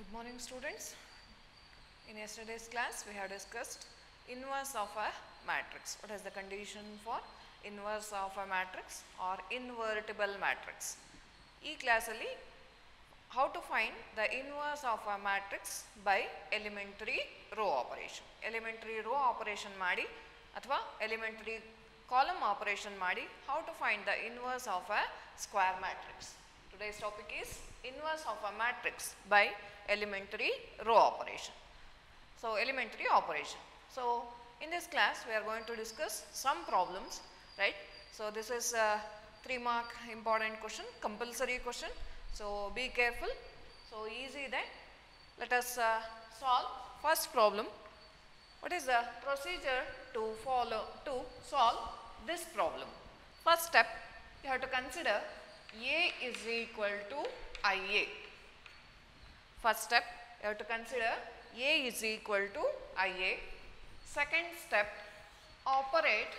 Good morning students. In yesterday's class we have discussed inverse of a matrix. What is the condition for inverse of a matrix or invertible matrix? ಈ ಕ್ಲಾಸಲ್ಲಿ how to find the inverse of a matrix by elementary row operation. Elementary row operation ಮಾಡಿ ಅಥವಾ elementary column operation ಮಾಡಿ how to find the inverse of a square matrix. Today's topic is inverse of a matrix by elementary row operation. So, elementary operation. So, in this class we are going to discuss some problems, right. So, this is a 3 mark important question, compulsory question. So, be careful. So, easy then. Let us uh, solve first problem. What is the procedure to follow to solve this problem? First step, you have to consider A is equal to IA. First step, you have to consider A is equal to IA. Second step, operate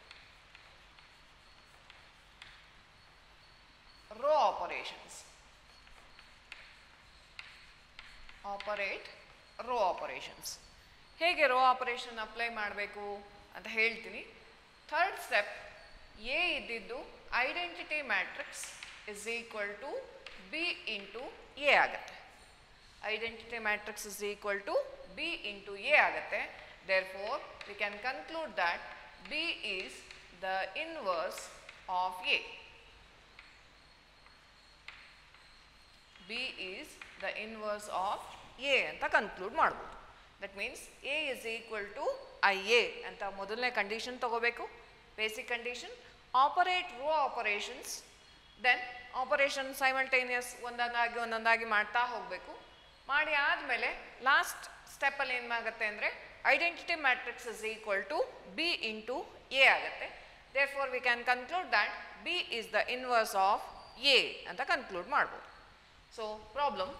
row operations. Operate row operations. ಹೇಗೆ row operation apply ಮಾಡಬೇಕು ಅಂತ ಹೇಳ್ತೀನಿ third step ಎ ಇದ್ದಿದ್ದು identity matrix is equal to B into A ಆಗುತ್ತೆ identity matrix is equal to B into A ಆಗುತ್ತೆ therefore we can conclude that B is the inverse of A B is the inverse of A ಅಂತ conclude ಮಾಡ್ಬೋದು that means A is equal to I A ಅಂತ ಮೊದಲನೇ condition ತಗೋಬೇಕು basic condition operate row operations then operation simultaneous ಒಂದೊಂದಾಗಿ ಒಂದೊಂದಾಗಿ ಮಾಡ್ತಾ ಹೋಗಬೇಕು ಮಾಡಿ ಆದಮೇಲೆ ಲಾಸ್ಟ್ ಸ್ಟೆಪ್ಪಲ್ಲಿ ಏನಾಗುತ್ತೆ ಅಂದರೆ identity matrix is equal to B into A ಆಗುತ್ತೆ therefore we can conclude that B is the inverse of A ಅಂತ ಕನ್ಕ್ಲೂಡ್ ಮಾಡ್ಬೋದು ಸೊ ಪ್ರಾಬ್ಲಮ್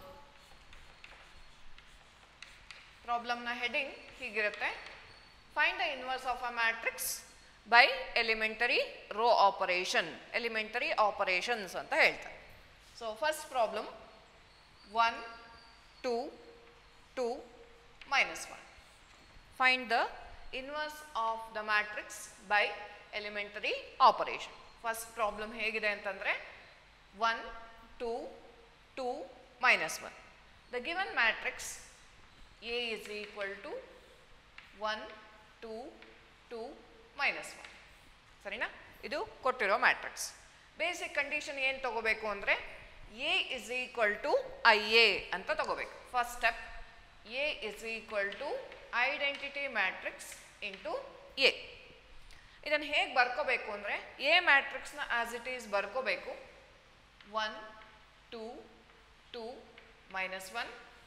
ಪ್ರಾಬ್ಲಮ್ನ ಹೆಡಿಂಗ್ ಹೀಗಿರುತ್ತೆ find the inverse of a matrix by elementary row operation elementary operations ಅಂತ ಹೇಳ್ತಾರೆ so first problem one two two minus one find the inverse of the matrix by elementary operation first problem ಹೇಗಿದೆ ಅಂತಂದರೆ one two two minus one the given matrix A is equal to one two two minus one ಸರಿನಾ ಇದು ಕೊಟ್ಟಿರೋ matrix basic condition ಏನು ತಗೋಬೇಕು ಅಂದರೆ A is equal to I A ಅಂತ ತಗೋಬೇಕು first step A is equal to identity matrix into A ಇದನ್ನು ಹೇಗೆ ಬರ್ಕೋಬೇಕು ಅಂದರೆ ಎ ಮ್ಯಾಟ್ರಿಕ್ಸ್ನ ಆ್ಯಸ್ ಇಟ್ ಈಸ್ ಬರ್ಕೋಬೇಕು one two two minus one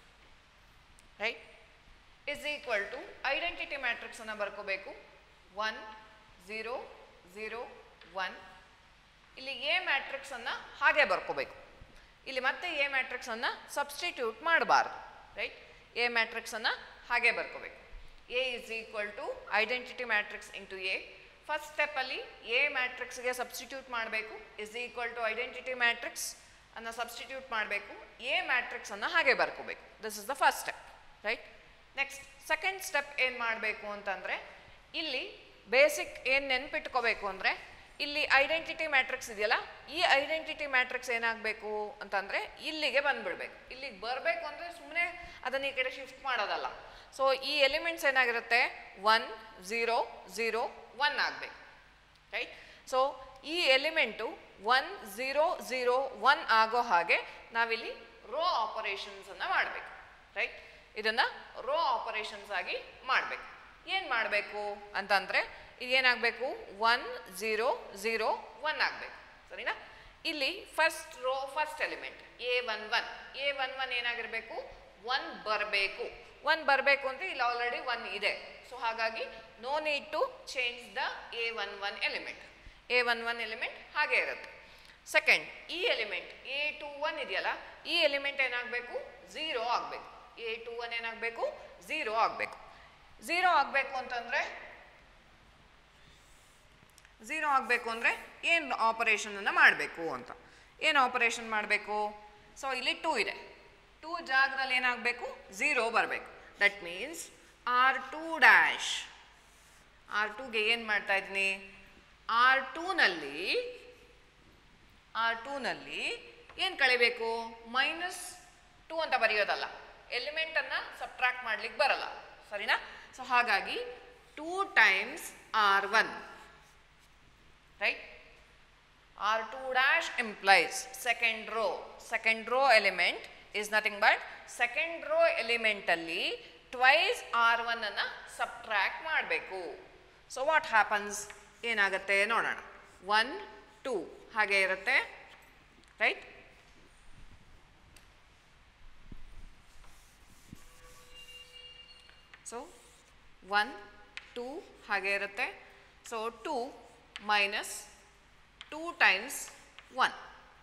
right is equal to identity ಮ್ಯಾಟ್ರಿಕ್ಸನ್ನು ಬರ್ಕೋಬೇಕು ಒನ್ ಝೀರೋ ಝೀರೋ ಒನ್ ಇಲ್ಲಿ ಎ ಮ್ಯಾಟ್ರಿಕ್ಸನ್ನು ಹಾಗೆ ಬರ್ಕೋಬೇಕು ಇಲ್ಲಿ ಮತ್ತೆ ಎ ಮ್ಯಾಟ್ರಿಕ್ಸನ್ನು ಸಬ್ಸ್ಟಿಟ್ಯೂಟ್ ಮಾಡಬಾರ್ದು ರೈಟ್ ಎ ಮ್ಯಾಟ್ರಿಕ್ಸನ್ನು ಹಾಗೆ ಬರ್ಕೋಬೇಕು A is equal to identity matrix into A first ಸ್ಟೆಪ್ಪಲ್ಲಿ ಎ ಮ್ಯಾಟ್ರಿಕ್ಸ್ಗೆ ಸಬ್ಸ್ಟಿಟ್ಯೂಟ್ ಮಾಡಬೇಕು is equal to identity matrix ಅನ್ನು ಸಬ್ಸ್ಟಿಟ್ಯೂಟ್ ಮಾಡಬೇಕು ಎ ಮ್ಯಾಟ್ರಿಕ್ಸನ್ನು ಹಾಗೆ ಬರ್ಕೋಬೇಕು this is the first step right next second step ಏನು ಮಾಡಬೇಕು ಅಂತಂದರೆ ಇಲ್ಲಿ ಬೇಸಿಕ್ ಏನು ನೆನ್ಪಿಟ್ಕೋಬೇಕು ಅಂದರೆ ಇಲ್ಲಿ ಐಡೆಂಟಿಟಿ ಮ್ಯಾಟ್ರಿಕ್ಸ್ ಇದೆಯಲ್ಲ ಈ ಐಡೆಂಟಿಟಿ ಮ್ಯಾಟ್ರಿಕ್ಸ್ ಏನಾಗಬೇಕು ಅಂತಂದರೆ ಇಲ್ಲಿಗೆ ಬಂದುಬಿಡ್ಬೇಕು ಇಲ್ಲಿಗೆ ಬರಬೇಕು ಅಂದರೆ ಸುಮ್ಮನೆ ಅದನ್ನು ಈ ಕಡೆ ಶಿಫ್ಟ್ ಮಾಡೋದಲ್ಲ ಸೊ ಈ ಎಲಿಮೆಂಟ್ಸ್ ಏನಾಗಿರುತ್ತೆ ಒನ್ ಝೀರೋ ಝೀರೋ ಒನ್ ಆಗಬೇಕು ರೈಟ್ ಸೊ ಈ element one zero zero one ಆಗೋ ಹಾಗೆ ನಾವಿಲ್ಲಿ ರೋ ಆಪರೇಷನ್ಸನ್ನು ಮಾಡಬೇಕು ರೈಟ್ ಇದನ್ನು ರೋ ಆಪರೇಷನ್ಸ್ ಆಗಿ ಮಾಡಬೇಕು ಏನು ಮಾಡಬೇಕು ಅಂತಂದರೆ ಏನಾಗಬೇಕು ಒನ್ ಝೀರೋ ಝೀರೋ ಒನ್ ಆಗಬೇಕು ಸರಿನಾ ಇಲ್ಲಿ first row first element a one one a one one ಏನಾಗಿರಬೇಕು ಒನ್ ಬರಬೇಕು ಒನ್ ಬರಬೇಕು ಅಂದರೆ ಇಲ್ಲಿ ಆಲ್ರೆಡಿ ಒನ್ ಇದೆ ಸೊ ಹಾಗಾಗಿ no need to change the a one one element a one one element ಹಾಗೆ ಇರುತ್ತೆ ಸೆಕೆಂಡ್ ಈ ಎಲಿಮೆಂಟ್ ಎ ಟು ಒನ್ ಇದೆಯಲ್ಲ ಈ ಎಲಿಮೆಂಟ್ ಏನಾಗಬೇಕು ಝೀರೋ ಆಗಬೇಕು ಎ ಟು ಒನ್ ಏನಾಗಬೇಕು ಝೀರೋ ಆಗಬೇಕು ಝೀರೋ ಆಗಬೇಕು ಅಂತಂದರೆ ಝೀರೋ ಆಗಬೇಕು ಅಂದರೆ ಏನು ಆಪರೇಷನನ್ನು ಮಾಡಬೇಕು ಅಂತ ಏನು ಆಪರೇಷನ್ ಮಾಡಬೇಕು ಸೊ ಇಲ್ಲಿ ಟೂ ಇದೆ ಟೂ ಜಾಗದಲ್ಲಿ ಏನಾಗಬೇಕು ಝೀರೋ ಬರಬೇಕು that means R two dash R ಟೂಗೆ ಏನು ಮಾಡ್ತಾ ಇದ್ದೀನಿ ಆರ್ ಟೂನಲ್ಲಿ ಆರ್ ಟೂನಲ್ಲಿ ಏನು ಕಳಿಬೇಕು ಮೈನಸ್ ಟೂ ಅಂತ ಬರೆಯೋದಲ್ಲ ಎಲಿಮೆಂಟನ್ನು ಸಬ್ಟ್ರಾಕ್ಟ್ ಮಾಡ್ಲಿಕ್ಕೆ ಬರಲ್ಲ ಸರಿನಾ ಸೊ ಹಾಗಾಗಿ two times R one right R two dash implies second row second row element is nothing but second row ಎಲಿಮೆಂಟಲ್ಲಿ ಟ್ವೈಸ್ ಆರ್ ಒನ್ ಅನ್ನು ಸಬ್ಟ್ರಾಕ್ಟ್ ಮಾಡಬೇಕು ಸೊ ವಾಟ್ ಹ್ಯಾಪನ್ಸ್ ಏನಾಗುತ್ತೆ ನೋಡೋಣ ಒನ್ ಟೂ ಹಾಗೆ ಇರುತ್ತೆ ರೈಟ್ ಸೊ ಒನ್ ಟೂ ಹಾಗೆ ಇರುತ್ತೆ so two minus two times one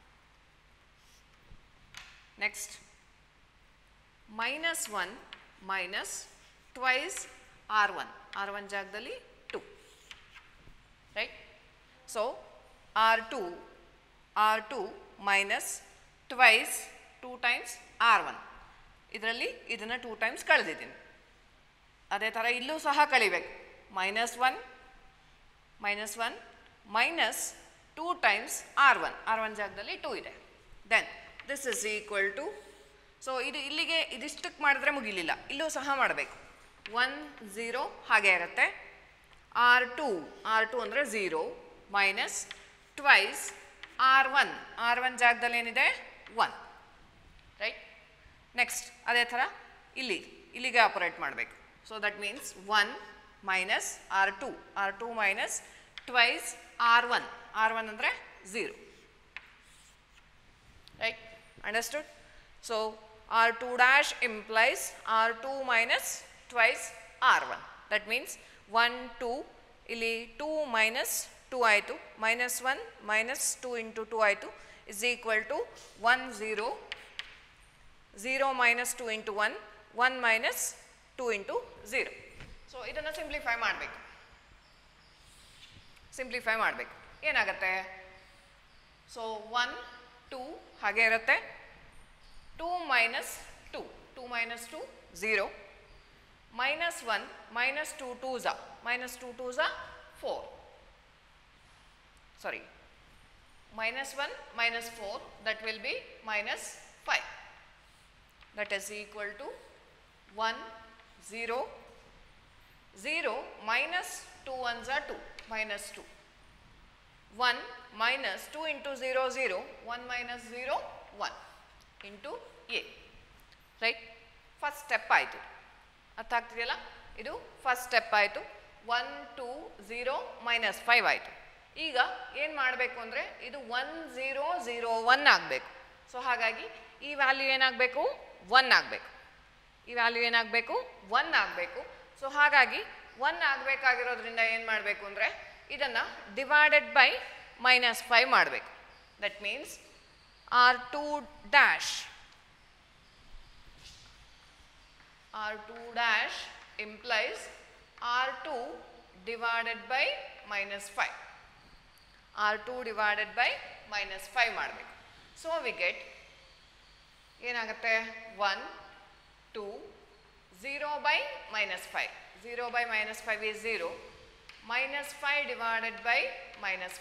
next minus one minus twice R one R one ಜಾಗದಲ್ಲಿ two right so R two R two minus twice two times R one ಇದರಲ್ಲಿ ಇದನ್ನು two times ಕಳೆದಿದ್ದೀನಿ ಅದೇ ಥರ ಇಲ್ಲೂ ಸಹ ಕಳಿಬೇಕು minus one minus one minus two times R one R one ಜಾಗದಲ್ಲಿ ಟೂ ಇದೆ then this is equal to so ಇದು ಇಲ್ಲಿಗೆ ಇದಿಷ್ಟಕ್ಕೆ ಮಾಡಿದ್ರೆ ಮುಗಿಲಿಲ್ಲ ಇಲ್ಲೂ ಸಹ ಮಾಡಬೇಕು ಒನ್ ಝೀರೋ ಹಾಗೆ ಇರುತ್ತೆ ಆರ್ ಟು ಆರ್ ಟು ಅಂದರೆ zero minus twice R one R one ಜಾಗದಲ್ಲಿ ಏನಿದೆ ಒನ್ ರೈಟ್ ನೆಕ್ಸ್ಟ್ ಅದೇ ಥರ ಇಲ್ಲಿ ಇಲ್ಲಿಗೆ ಆಪರೇಟ್ ಮಾಡಬೇಕು so that means one minus R two R two minus twice R one R one ಅಂದರೆ zero right understood so r2 dash implies r2 minus twice r1 that means 1 2 ಇಲ್ಲಿ 2 minus 2 ಆಯಿತು minus 1 minus 2 into 2 ಆಯಿತು is equal to 1 0 0 minus 2 into 1 1 minus 2 into 0 so ಇದನ್ನು simplify ಮಾಡಬೇಕು simplify ಮಾಡಬೇಕು ಏನಾಗುತ್ತೆ so one two ಹಾಗೆ ಇರುತ್ತೆ two minus two two minus two zero minus one minus two two ಝ ಮೈನಸ್ ಟು ಟೂ ಝ four sorry minus one minus four that will be minus five that is equal to one zero zero minus two one ಝ two minus two 1 minus 2 into 0 0 1 minus 0 1 into a right first step ಆಯಿತು ಅರ್ಥ ಆಗ್ತಿದೆಯಲ್ಲ ಇದು first step ಆಯಿತು one two zero minus five ಆಯಿತು ಈಗ ಏನು ಮಾಡಬೇಕು ಅಂದರೆ ಇದು ಒನ್ ಝೀರೋ ಝೀರೋ ಒನ್ ಆಗಬೇಕು ಸೊ ಹಾಗಾಗಿ ಈ ವ್ಯಾಲ್ಯೂ ಏನಾಗಬೇಕು ಒನ್ ಆಗಬೇಕು ಈ ವ್ಯಾಲ್ಯೂ ಏನಾಗಬೇಕು ಒನ್ ಆಗಬೇಕು ಸೊ ಹಾಗಾಗಿ ಒನ್ ಆಗಬೇಕಾಗಿರೋದ್ರಿಂದ ಏನು ಮಾಡಬೇಕು ಅಂದರೆ ಇದನ್ನು ಡಿವೈಡೆಡ್ ಬೈ ಮೈನಸ್ ಫೈವ್ ಮಾಡಬೇಕು that means R two dash R two dash implies R two divided by minus five R two divided by minus five ಮಾಡಬೇಕು ಸೊ ವಿ ಗೆಟ್ ಏನಾಗುತ್ತೆ one two zero by minus five zero by minus five is zero minus 5 divided by minus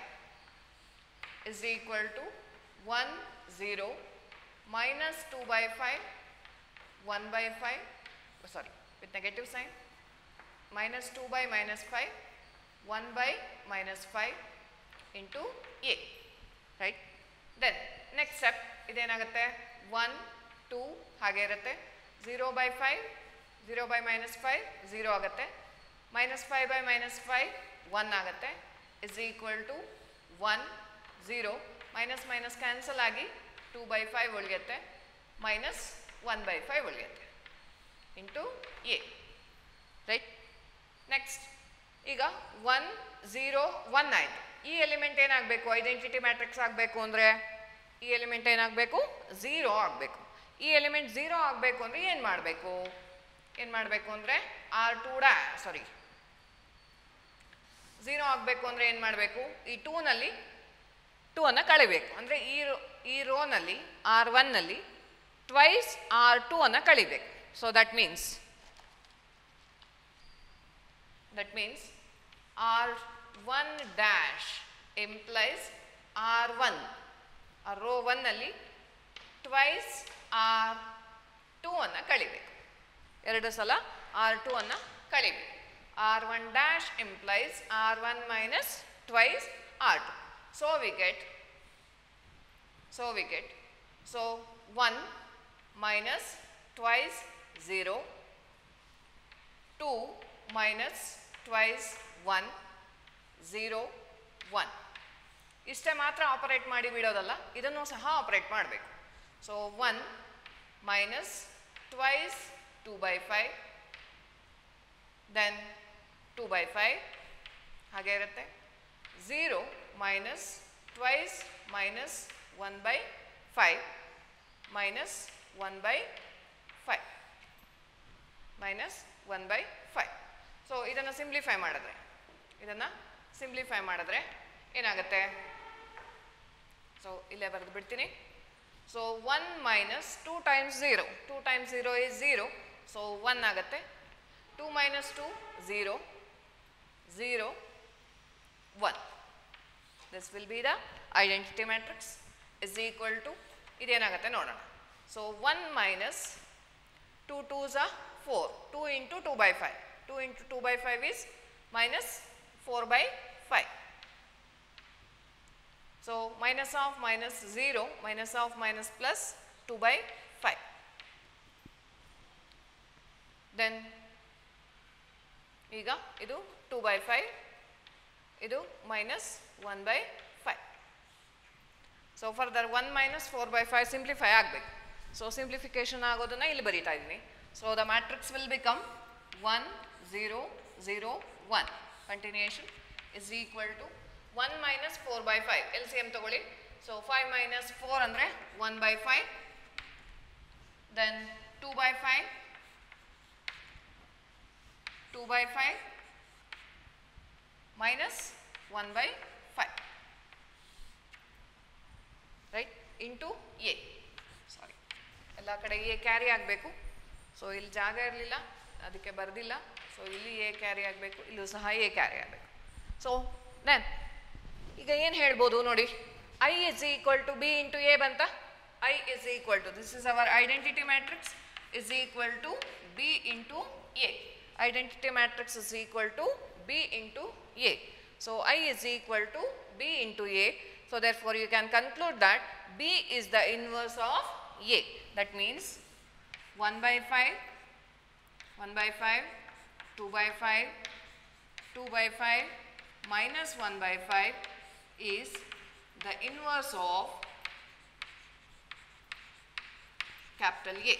5 is equal to 1 0 minus 2 by 5 1 by 5 oh, sorry with negative sign minus 2 by minus 5 1 by minus 5 into a right then next step ಇದೇನಾಗುತ್ತೆ 1 2 ಹಾಗೆ ಇರುತ್ತೆ 0 by 5 0 by minus 5 0 ಆಗುತ್ತೆ minus five by minus five one ಆಗುತ್ತೆ is equal to one zero minus minus cancel ಆಗಿ two by five ಉಳಿಯುತ್ತೆ minus one by five ಉಳಿಯುತ್ತೆ into A right next ಈಗ one zero one ಆಯಿತು ಈ element ಏನಾಗಬೇಕು identity matrix ಆಗಬೇಕು ಅಂದರೆ ಈ ಎಲಿಮೆಂಟ್ ಏನಾಗಬೇಕು ಝೀರೋ ಆಗಬೇಕು ಈ ಎಲಿಮೆಂಟ್ ಝೀರೋ ಆಗಬೇಕು ಅಂದರೆ ಏನು ಮಾಡಬೇಕು ಏನು ಮಾಡಬೇಕು ಅಂದರೆ ಆರ್ ಟು ಡ್ಯಾ ಸಾರಿ ಝೀರೋ ಆಗಬೇಕು ಅಂದರೆ ಏನು ಮಾಡಬೇಕು ಈ ಟೂನಲ್ಲಿ ಟೂ ಅನ್ನು ಕಳಿಬೇಕು ಅಂದರೆ ಈ ರೋ ಈ ರೋನಲ್ಲಿ ಆರ್ ಒನ್ನಲ್ಲಿ ಟ್ವೈಸ್ ಆರ್ ಟು ಅನ್ನು ಕಳಿಬೇಕು so that means that means R one dash implies R one ಆ ರೋ ಒನ್ನಲ್ಲಿ ಟ್ವೈಸ್ ಆರ್ ಟೂ ಅನ್ನು ಕಳಿಬೇಕು ಎರಡು ಸಲ ಆರ್ ಟು ಅನ್ನು ಕಳಿಬೇಕು R one dash implies R one minus twice R two so we get so we get so one minus twice zero two minus twice one zero one ಇಷ್ಟೇ ಮಾತ್ರ operate ಮಾಡಿ ಬಿಡೋದಲ್ಲ ಇದನ್ನು ಸಹ ಆಪರೇಟ್ ಮಾಡಬೇಕು so one minus twice two by five then two by five ಹಾಗೆ ಇರುತ್ತೆ zero minus twice minus one by five minus one by five minus one by five so ಇದನ್ನು ಸಿಂಪ್ಲಿಫೈ ಮಾಡಿದ್ರೆ ಇದನ್ನು ಸಿಂಪ್ಲಿಫೈ ಮಾಡಿದ್ರೆ ಏನಾಗುತ್ತೆ ಸೊ ಇಲ್ಲೇ ಬರೆದು ಬಿಡ್ತೀನಿ so one minus two times zero two times zero is zero so one ಆಗುತ್ತೆ two minus two zero zero one this will be the identity matrix is equal to ಇದೇನಾಗುತ್ತೆ ನೋಡೋಣ so one minus two two ಝ four two into two by five two into two by five is minus four by five so minus of minus zero minus of minus plus two by five then ಈಗ ಇದು two by five ಇದು minus one by five so further one minus four by five simplify ಆಗಬೇಕು so simplification ಆಗೋದನ್ನು ಇಲ್ಲಿ ಬರೀತಾ ಇದ್ದೀನಿ so the matrix will become one zero zero one continuation is equal to one minus four by five L C M ತಗೊಳ್ಳಿ so five minus four ಅಂದರೆ one by five then two by five two by five minus one by five right into A sorry ಎಲ್ಲ ಕಡೆ A carry ಆಗಬೇಕು so ಇಲ್ಲಿ ಜಾಗ ಇರಲಿಲ್ಲ ಅದಕ್ಕೆ ಬರೆದಿಲ್ಲ ಸೊ ಇಲ್ಲಿ ಎ ಕ್ಯಾರಿ ಆಗಬೇಕು ಇಲ್ಲೂ ಸಹ ಎ ಕ್ಯಾರಿ ಆಗಬೇಕು ಸೊ ದೆನ್ ಈಗ ಏನು ಹೇಳ್ಬೋದು ನೋಡಿ I is equal to B into A ಬಂತ I is equal to this is our identity matrix is equal to B into A identity matrix is equal to B into A so I is equal to B into A so therefore you can conclude that B is the inverse of A that means one by five one by five two by five two by five minus 1 by 5 is the inverse of capital A.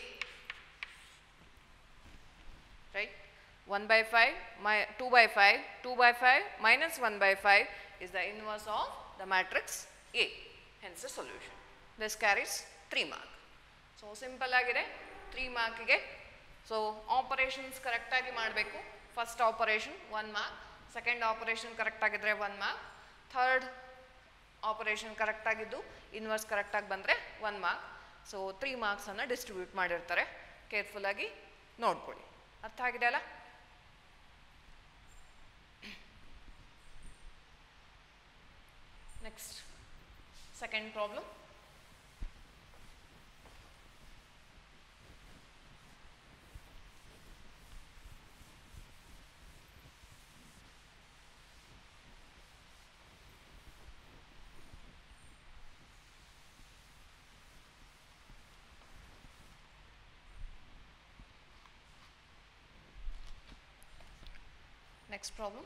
Right? 1 by 5, my 2 by 5, 2 by 5 minus 1 by 5 is the inverse of the matrix A. Hence the solution. This carries 3 mark. So simple ಆಗಿದೆ 3 ಮಾರ್ಕಿಗೆ so operations ಕರೆಕ್ಟಾಗಿ ಮಾಡಬೇಕು first operation one mark second operation correct ಆಗಿದ್ರೆ one mark third operation correct ಆಗಿದ್ದು inverse ಕರೆಕ್ಟಾಗಿ ಬಂದರೆ one mark so three ಮಾರ್ಕ್ಸನ್ನು distribute ಮಾಡಿರ್ತಾರೆ ಕೇರ್ಫುಲ್ಲಾಗಿ ನೋಡ್ಕೊಳ್ಳಿ ಅರ್ಥ ಆಗಿದೆ ಅಲ್ಲ next second problem Next problem.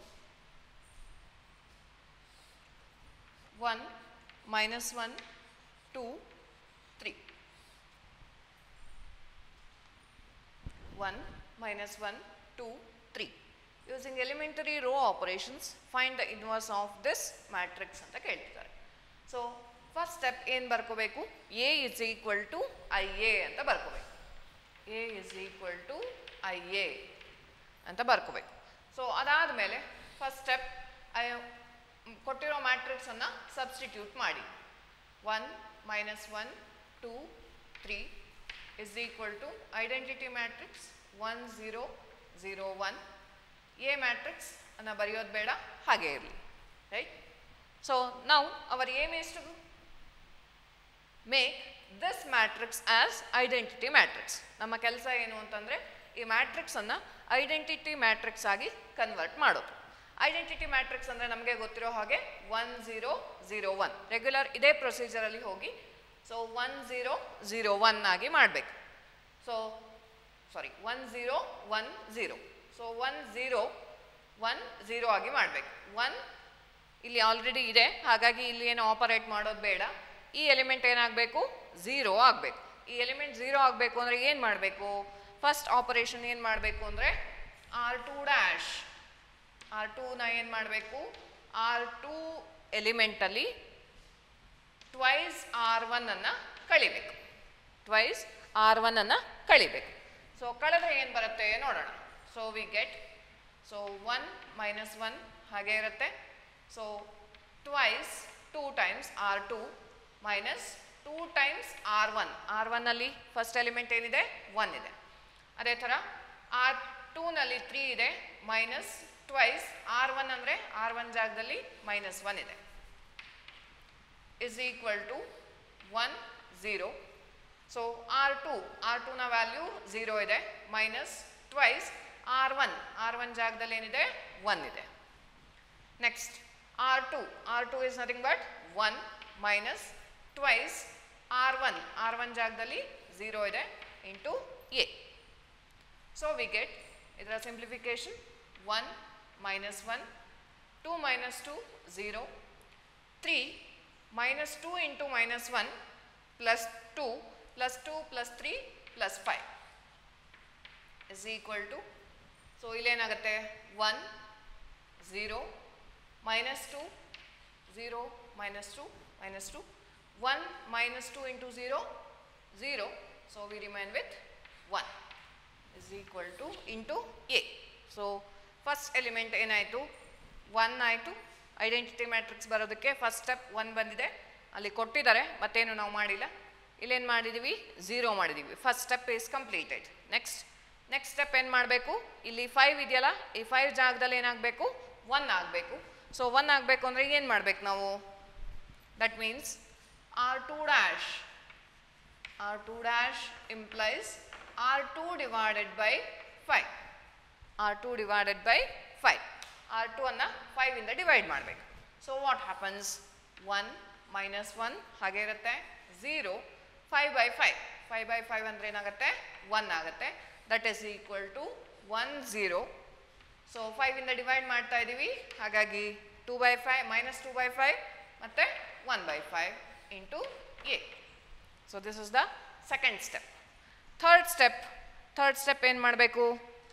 1 minus 1, 2, 3. 1 minus 1, 2, 3. Using elementary row operations, find the inverse of this matrix ಅಂತ ಕೇಳ್ತಿದ್ದಾರೆ ಸೊ ಫಸ್ಟ್ ಸ್ಟೆಪ್ ಏನು ಬರ್ಕೋಬೇಕು A is equal to I A ಅಂತ ಬರ್ಕೋಬೇಕು A is equal to I A ಅಂತ ಬರ್ಕೋಬೇಕು so ಅದಾದಮೇಲೆ first step ಕೊಟ್ಟಿರೋ ಮ್ಯಾಟ್ರಿಕ್ಸನ್ನು ಸಬ್ಸ್ಟಿಟ್ಯೂಟ್ ಮಾಡಿ one minus one two three is equal to identity matrix 1 0 0 1 A matrix ಅನ್ನು ಬರೆಯೋದು ಬೇಡ ಹಾಗೆ ಇರಲಿ ರೈಟ್ ಸೊ ನಾವು our aim is to make this matrix as identity matrix ನಮ್ಮ ಕೆಲಸ ಏನು ಅಂತಂದರೆ ಈ ಮ್ಯಾಟ್ರಿಕ್ಸನ್ನು ಐಡೆಂಟಿಟಿ ಮ್ಯಾಟ್ರಿಕ್ಸ್ ಆಗಿ ಕನ್ವರ್ಟ್ ಮಾಡೋದು ಐಡೆಂಟಿಟಿ ಮ್ಯಾಟ್ರಿಕ್ಸ್ ಅಂದರೆ ನಮಗೆ ಗೊತ್ತಿರೋ ಹಾಗೆ one zero zero one regular ಇದೇ ಪ್ರೊಸೀಜರಲ್ಲಿ ಹೋಗಿ so one zero zero one ಆಗಿ ಮಾಡಬೇಕು so sorry one zero one zero so one zero one zero ಆಗಿ ಮಾಡಬೇಕು ಒನ್ ಇಲ್ಲಿ ಆಲ್ರೆಡಿ ಇದೆ ಹಾಗಾಗಿ ಇಲ್ಲಿ ಏನು ಆಪರೇಟ್ ಮಾಡೋದು ಬೇಡ ಈ ಎಲಿಮೆಂಟ್ ಏನಾಗಬೇಕು ಝೀರೋ ಆಗಬೇಕು ಈ ಎಲಿಮೆಂಟ್ ಝೀರೋ ಆಗಬೇಕು ಅಂದರೆ ಏನು ಮಾಡಬೇಕು ಫಸ್ಟ್ ಆಪರೇಷನ್ ಏನು ಮಾಡಬೇಕು ಅಂದರೆ ಆರ್ ಟು ಡ್ಯಾಶ್ ಆರ್ ಟೂನ ಏನು ಮಾಡಬೇಕು ಆರ್ ಟೂ ಎಲಿಮೆಂಟಲ್ಲಿ ಟ್ವೈಸ್ ಆರ್ ಒನ್ ಅನ್ನು ಕಳಿಬೇಕು ಟ್ವೈಸ್ ಆರ್ ಒನ್ ಅನ್ನು ಕಳಿಬೇಕು ಸೊ ಕಳೆದ್ರೆ ಏನು ಬರುತ್ತೆ ನೋಡೋಣ so we get so one minus one ಹಾಗೆ ಇರುತ್ತೆ so twice two times R two minus two times R one R ಒನ್ನಲ್ಲಿ ಫಸ್ಟ್ ಎಲಿಮೆಂಟ್ ಏನಿದೆ ಒನ್ ಇದೆ ಅದೇ ಥರ ಆರ್ ಟೂನಲ್ಲಿ ತ್ರೀ ಇದೆ ಮೈನಸ್ ಟ್ವೈಸ್ ಆರ್ ಒನ್ ಅಂದರೆ ಆರ್ ಒನ್ ಜಾಗದಲ್ಲಿ ಮೈನಸ್ ಒನ್ ಇದೆ is equal to 1 0 so r2 r2 ನ ವ್ಯಾಲ್ಯೂ 0 ಇದೆ minus twice R one R one ಜಾಗದಲ್ಲಿ ಏನಿದೆ ಒನ್ ಇದೆ next R two R two is nothing but one minus twice R one R one ಜಾಗದಲ್ಲಿ zero ಇದೆ into A so we get ಇದರ simplification one minus one two minus two zero three minus 2 into minus 1 plus 2 plus 2 plus 3 plus 5 is equal to so ಇಲ್ಲೇನಾಗುತ್ತೆ one zero minus two zero minus two minus two one minus two into zero zero so we remain with one is equal to into A so first element ಏನಾಯಿತು one ಆಯಿತು identity matrix ಬರೋದಕ್ಕೆ first step one ಬಂದಿದೆ ಅಲ್ಲಿ ಕೊಟ್ಟಿದ್ದಾರೆ ಮತ್ತೇನು ನಾವು ಮಾಡಿಲ್ಲ ಇಲ್ಲೇನು ಮಾಡಿದ್ದೀವಿ ಝೀರೋ ಮಾಡಿದ್ದೀವಿ first step is completed next next step ಏನು ಮಾಡಬೇಕು ಇಲ್ಲಿ ಫೈವ್ ಇದೆಯಲ್ಲ ಈ ಫೈವ್ ಜಾಗದಲ್ಲಿ ಏನಾಗಬೇಕು ಒನ್ ಆಗಬೇಕು ಸೊ ಒನ್ ಆಗಬೇಕು ಅಂದರೆ ಏನು ಮಾಡಬೇಕು ನಾವು that means R two dash R2 dash implies R2 divided by 5. R2 divided by 5. R2 ಅನ್ನ 5 ಇಂದ ಡಿವೈಡ್ ಮಾಡಬೇಕು so what happens one minus one ಹಾಗೆ ಇರುತ್ತೆ zero five by five five by five ಅಂದರೆ ಏನಾಗುತ್ತೆ ಒನ್ ಆಗುತ್ತೆ that is equal to one zero so ಫೈವಿಂದ divide ಮಾಡ್ತಾ ಇದ್ದೀವಿ ಹಾಗಾಗಿ two by five minus two by five ಮತ್ತು one by five into A so this is the second step third step third step ಏನು ಮಾಡಬೇಕು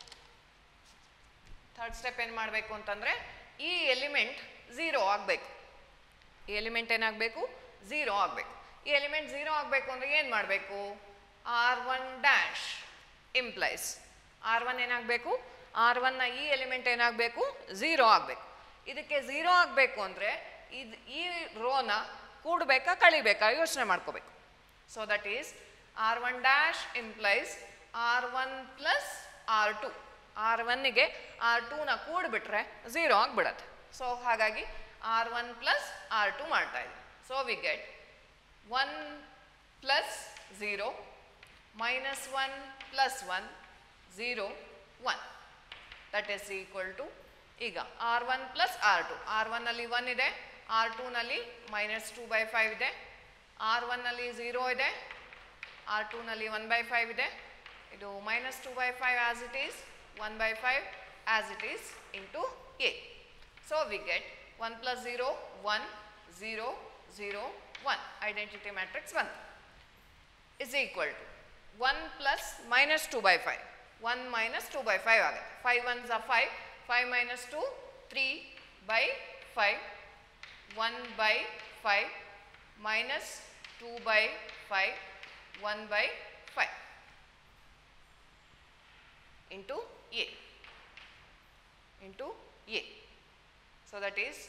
third step ಏನು ಮಾಡಬೇಕು ಅಂತಂದರೆ ಈ ಎಲಿಮೆಂಟ್ ಝೀರೋ ಆಗಬೇಕು ಈ ಎಲಿಮೆಂಟ್ ಏನಾಗಬೇಕು ಝೀರೋ ಆಗಬೇಕು ಈ ಎಲಿಮೆಂಟ್ ಝೀರೋ ಆಗಬೇಕು ಅಂದರೆ ಏನು ಮಾಡಬೇಕು R one dash implies R one ಏನಾಗಬೇಕು ಆರ್ ಒನ್ನ ಈ ಎಲಿಮೆಂಟ್ ಏನಾಗಬೇಕು ಝೀರೋ ಆಗಬೇಕು ಇದಕ್ಕೆ ಝೀರೋ ಆಗಬೇಕು ಅಂದರೆ ಇದು ಈ ರೋನ ಕೂಡಬೇಕಾ ಕಳಿಬೇಕಾ ಯೋಚನೆ ಮಾಡ್ಕೋಬೇಕು so that is R one dash implies R one plus R two R ಒನ್ನಿಗೆ ಆರ್ ಟೂನ ಕೂಡಿಬಿಟ್ರೆ ಝೀರೋ ಆಗಿಬಿಡತ್ತೆ ಸೊ ಹಾಗಾಗಿ R one plus R two ಮಾಡ್ತಾ ಇದ್ದೀವಿ so we get one plus zero minus one plus one zero one that is equal to ಈಗ R one plus R two R ಒನ್ನಲ್ಲಿ one ಇದೆ R ಟೂನಲ್ಲಿ minus two by five ಇದೆ R ಒನ್ನಲ್ಲಿ zero ಇದೆ R ಟೂನಲ್ಲಿ one by five ಇದೆ ಇದು minus two by five as it is one by five as it is into A so we get one plus zero one zero zero one identity matrix one is equal to 1 plus minus 2 by 5. 1 minus 2 by 5 ಆಗುತ್ತೆ 5 ones are 5, 5 minus 2, 3 by 5, 1 by 5 minus 2 by 5, 1 by 5 into A, into A. So that is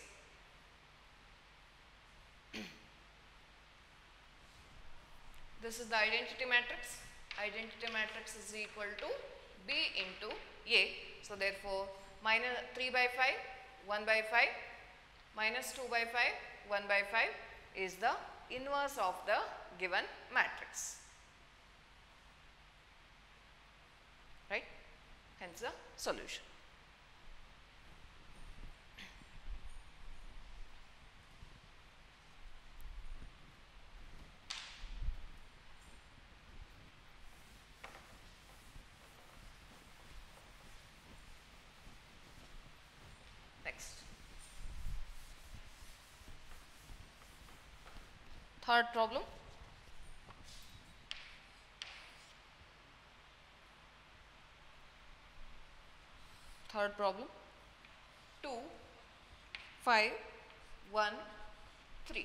This is the identity matrix. identity matrix is equal to B into A. So therefore, minus 3 by 5, 1 by 5, minus 2 by 5, 1 by 5 is the inverse of the given matrix. Right? Hence the solution. Next. Third problem. Third problem. 2, 5, 1, 3.